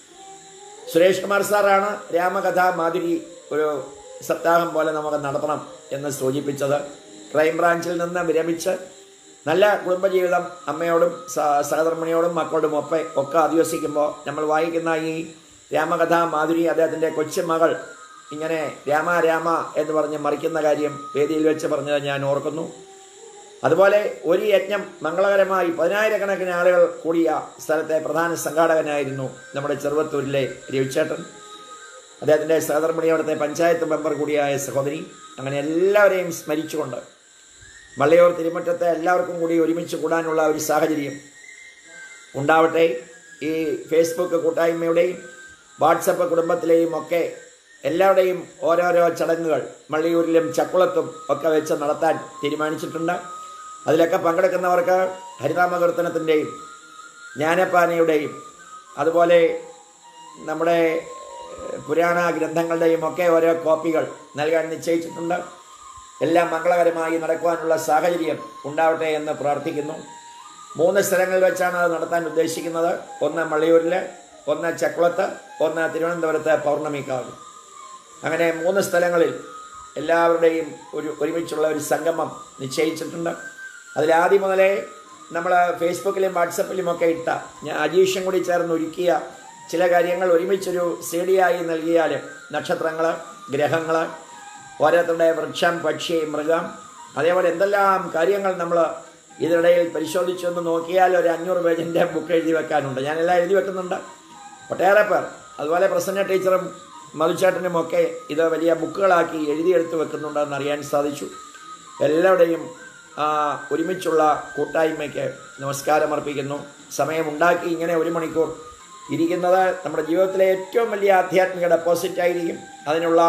സുരേഷ് കുമാർ സാറാണ് രാമകഥ മാധുരി ഒരു സപ്താഹം പോലെ നമുക്ക് നടത്തണം എന്ന് സൂചിപ്പിച്ചത് ക്രൈംബ്രാഞ്ചിൽ നിന്ന് വിരമിച്ച് നല്ല കുടുംബജീവിതം അമ്മയോടും സ- സഹധർമ്മിണിയോടും മക്കളോടും ഒപ്പെ ഒക്കെ അധിവസിക്കുമ്പോൾ നമ്മൾ വായിക്കുന്ന ഈ രാമകഥ മാധുരി അദ്ദേഹത്തിൻ്റെ കൊച്ചുമകൾ ഇങ്ങനെ രാമ രാമ എന്ന് പറഞ്ഞ് മറിക്കുന്ന കാര്യം വേദിയിൽ വെച്ച് പറഞ്ഞത് ഞാൻ ഓർക്കുന്നു അതുപോലെ ഒരു യജ്ഞം മംഗളകരമായി പതിനായിരക്കണക്കിന് ആളുകൾ കൂടിയ സ്ഥലത്തെ പ്രധാന സംഘാടകനായിരുന്നു നമ്മുടെ ചെറുവത്തൂരിലെ രവിച്ചേട്ടൻ അദ്ദേഹത്തിൻ്റെ സഹധർമ്മിണി അവിടുത്തെ പഞ്ചായത്ത് മെമ്പർ കൂടിയായ സഹോദരി അങ്ങനെ എല്ലാവരെയും സ്മരിച്ചുകൊണ്ട് മള്ളയൂർ തിരുമുറ്റത്തെ എല്ലാവർക്കും കൂടി ഒരുമിച്ച് കൂടാനുള്ള ഒരു സാഹചര്യം ഉണ്ടാവട്ടെ ഈ ഫേസ്ബുക്ക് കൂട്ടായ്മയുടെയും വാട്സപ്പ് കുടുംബത്തിലെയും ഒക്കെ എല്ലാവരുടെയും ഓരോരോ ചടങ്ങുകൾ മള്ളിയൂരിലും ചക്കുളത്തും ഒക്കെ വെച്ച് നടത്താൻ തീരുമാനിച്ചിട്ടുണ്ട് അതിലൊക്കെ പങ്കെടുക്കുന്നവർക്ക് ഹരിനാമകീർത്തനത്തിൻ്റെയും ജ്ഞാനപ്പാനയുടെയും അതുപോലെ നമ്മുടെ ഏഹ്, പുരാണ ഗ്രന്ഥങ്ങളുടെയും ഒക്കെ ഓരോ കോപ്പികൾ നൽകാൻ നിശ്ചയിച്ചിട്ടുണ്ട് എല്ലാം മംഗളകരമായി നടക്കുവാനുള്ള സാഹചര്യം ഉണ്ടാവട്ടെ എന്ന് പ്രാർത്ഥിക്കുന്നു മൂന്ന് സ്ഥലങ്ങളിൽ വെച്ചാണ് അത് നടത്താൻ ഉദ്ദേശിക്കുന്നത് ഒന്ന് മള്ളിയൂരിൽ ഒന്ന് ചക്കുളത്ത് ഒന്ന് തിരുവനന്തപുരത്ത് പൗർണമിക്കാവ് അങ്ങനെ മൂന്ന് സ്ഥലങ്ങളിൽ എല്ലാവരുടെയും ഒരു ഒരുമിച്ചുള്ള ഒരു സംഗമം നിശ്ചയിച്ചിട്ടുണ്ട് അതിലാദ്യം മുതലേ നമ്മൾ ഫേസ്ബുക്കിലും വാട്സപ്പിലും ഒക്കെ ഇട്ട ഞാൻ അജീഷും കൂടി ചേർന്ന് ഒരുക്കിയ ചില കാര്യങ്ങൾ ഒരുമിച്ചൊരു സി ഡി ആയി നൽകിയാൽ നക്ഷത്രങ്ങൾ ഗ്രഹങ്ങൾ ഓരോരുത്തരുടെ വൃക്ഷം പക്ഷി മൃഗം അതേപോലെ എന്തെല്ലാം കാര്യങ്ങൾ നമ്മൾ ഇതിനിടയിൽ പരിശോധിച്ചൊന്ന് നോക്കിയാൽ ഒരു അഞ്ഞൂറ് പേജിൻ്റെ ബുക്ക് എഴുതി വെക്കാനുണ്ട് ഞാനെല്ലാം എഴുതി വെക്കുന്നുണ്ട് ഒട്ടേറെ പേർ അതുപോലെ പ്രസന്ന ടീച്ചറും മധുചേട്ടനും ഒക്കെ ഇത് വലിയ ബുക്കുകളാക്കി എഴുതിയെടുത്ത് വെക്കുന്നുണ്ടെന്ന് അറിയാൻ സാധിച്ചു എല്ലാവരുടെയും ആ, ഒരുമിച്ചുള്ള കൂട്ടായ്മയ്ക്ക് നമസ്കാരം അർപ്പിക്കുന്നു സമയമുണ്ടാക്കി ഇങ്ങനെ ഒരു മണിക്കൂർ ഇരിക്കുന്നത് നമ്മുടെ ജീവിതത്തിലെ ഏറ്റവും വലിയ ആധ്യാത്മിക ഡെപ്പോസിറ്റ് ആയിരിക്കും അതിനുള്ള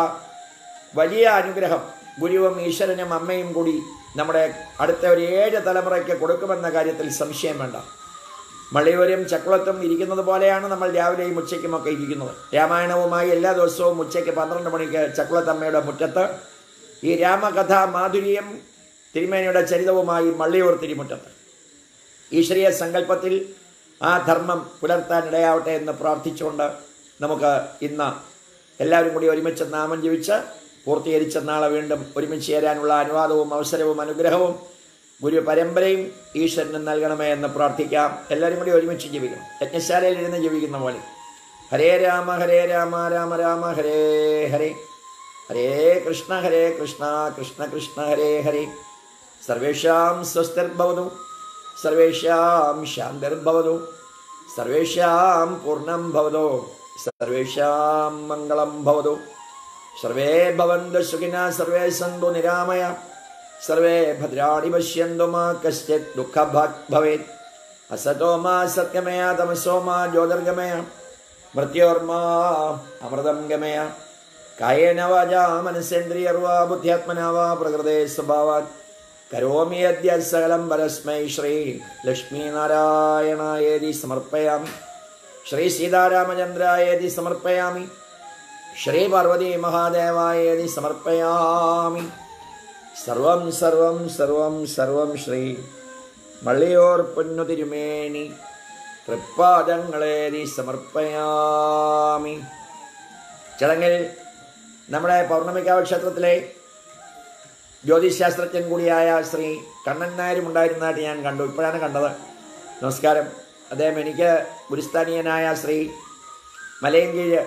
വലിയ അനുഗ്രഹം ഗുരുവും ഈശ്വരനും അമ്മയും കൂടി നമ്മുടെ അടുത്ത ഒരു ഏഴ് തലമുറയ്ക്ക് കൊടുക്കുമെന്ന കാര്യത്തിൽ സംശയം വേണ്ട മള്ളിയൂരും ചക്കുളത്തും ഇരിക്കുന്നത് പോലെയാണ് നമ്മൾ രാവിലെയും ഉച്ചയ്ക്കും ഒക്കെ ഇരിക്കുന്നത് രാമായണവുമായി എല്ലാ ദിവസവും ഉച്ചയ്ക്ക് പന്ത്രണ്ട് മണിക്ക് ചക്കുളത്തമ്മയുടെ മുറ്റത്ത് ഈ രാമകഥ മാധുര്യം തിരുമേനിയുടെ ചരിതവുമായി മള്ളിയൂർ തിരുമുറ്റത്ത് ഈശ്വരീയ സങ്കല്പത്തിൽ ആ ധർമ്മം പുലർത്താൻ ഇടയാവട്ടെ എന്ന് പ്രാർത്ഥിച്ചുകൊണ്ട് നമുക്ക് ഇന്ന് എല്ലാവരും കൂടി ഒരുമിച്ച് നാമം ജപിച്ച് പൂർത്തീകരിച്ച നാളെ വീണ്ടും ഒരുമിച്ച് ചേരാനുള്ള അനുവാദവും അവസരവും അനുഗ്രഹവും ഗുരു പരമ്പരയും ഈശ്വരന് നൽകണമേ എന്ന് പ്രാർത്ഥിക്കാം എല്ലാവരും കൂടി ഒരുമിച്ച് ജപിക്കണം യജ്ഞശാലയിൽ ഇരുന്ന് ജപിക്കുന്ന പോലെ ഹരേ രാമ ഹരേ രാമ രാമ രാമ ഹരേ ഹരേ ഹരേ കൃഷ്ണ ഹരേ കൃഷ്ണ കൃഷ്ണ കൃഷ്ണ ഹരേ ഹരേ സർവേഷാം സ്വസ്തിർഭവതു സർവേഷാം ശാന്തിർഭവതു സർവേഷാം പൂർണ്ണം ഭവതോ സർവേഷാം മംഗളം ഭവതു സർവേ ഭവന്തു സുഖിന സർവേ സന്തു നിരാമയ സർവേ ഭദ്രാണി പശ്യന്തു മാ കശ്ചിത് ദുഃഖഭാഗ് ഭവേത് അസതോ മാ സത്യമയ തമസോ മാ ജ്യോതിർഗമയ മൃത്യോർമാ അമൃതം ഗമയ കായേന വാചാ മനസ്സേന്ദ്രിയർവാ ബുദ്ധ്യാത്മനാ വാ പ്രകൃതേ സ്വഭാവാത് കരോമി അദ്യ സകലം പരസ്മൈ ശ്രീ ലക്ഷ്മീനാരായണായേതി സമർപ്പയാമി ശ്രീ സീതാരാമചന്ദ്രായേതി സമർപ്പയാമി ശ്രീ പാർവതി മഹാദേവായേതി സമർപ്പയാമി സർവം സർവം സർവം സർവം ശ്രീ മള്ളിയോർ പൊന്നു തിരുമേനി തൃപ്പാദങ്ങളേതി സമർപ്പയാമി ചടങ്ങിൽ നമ്മുടെ പൗർണമിക്കാവ് ക്ഷേത്രത്തിലെ ജ്യോതിശാസ്ത്രജ്ഞൻ കൂടിയായ ശ്രീ കണ്ണൻ നായരും ഉണ്ടായിരുന്നതായിട്ട് ഞാൻ കണ്ടു ഇപ്പോഴാണ് കണ്ടത് നമസ്കാരം അദ്ദേഹം എനിക്ക് ഗുരുസ്ഥാനീയനായ ശ്രീ മലയങ്കീഴ്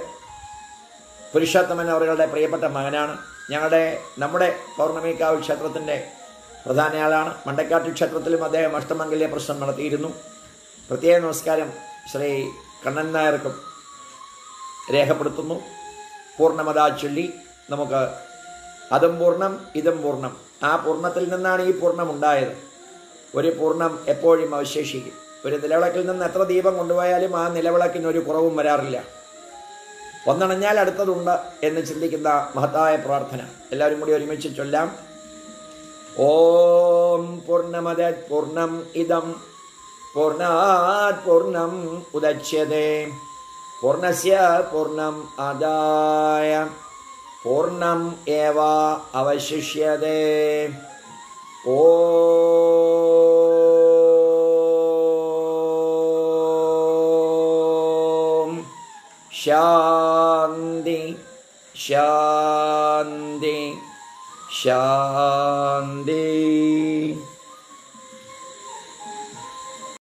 പുരുഷോത്തമൻ അവരുടെ പ്രിയപ്പെട്ട മകനാണ് ഞങ്ങളുടെ നമ്മുടെ പൗർണമിക്കാവ് ക്ഷേത്രത്തിൻ്റെ പ്രധാന ആളാണ് മണ്ടക്കാട്ട് ക്ഷേത്രത്തിലും അദ്ദേഹം അഷ്ടമംഗല്യ പ്രശ്നം നടത്തിയിരുന്നു പ്രത്യേക നമസ്കാരം ശ്രീ കണ്ണൻ നായർക്കും രേഖപ്പെടുത്തുന്നു പൂർണ്ണമതാ ചൊല്ലി നമുക്ക് അതും പൂർണ്ണം ഇതും പൂർണ്ണം ആ പൂർണ്ണത്തിൽ നിന്നാണ് ഈ പൂർണ്ണം ഉണ്ടായത് ഒരു പൂർണ്ണം എപ്പോഴും അവശേഷിക്കും ഒരു നിലവിളക്കിൽ നിന്ന് എത്ര ദീപം കൊണ്ടുപോയാലും ആ നിലവിളക്കിന് ഒരു കുറവും വരാറില്ല ഒന്നണഞ്ഞാൽ അടുത്തതുണ്ട് എന്ന് ചിന്തിക്കുന്ന മഹത്തായ പ്രാർത്ഥന എല്ലാവരും കൂടി ഒരുമിച്ച് ചൊല്ലാം ഓം പൂർണ്ണമത പൂർണ്ണം ഇതം പൂർണ്ണാത് പൂർണ്ണം ഉദച്യതേ പൂർണ്ണസ്യ പൂർണ്ണം ആദായ പൂർണ്ണം ഏവ അവശിഷ്യതേ ഓം ശാന്തി ശാന്തി ശാന്തി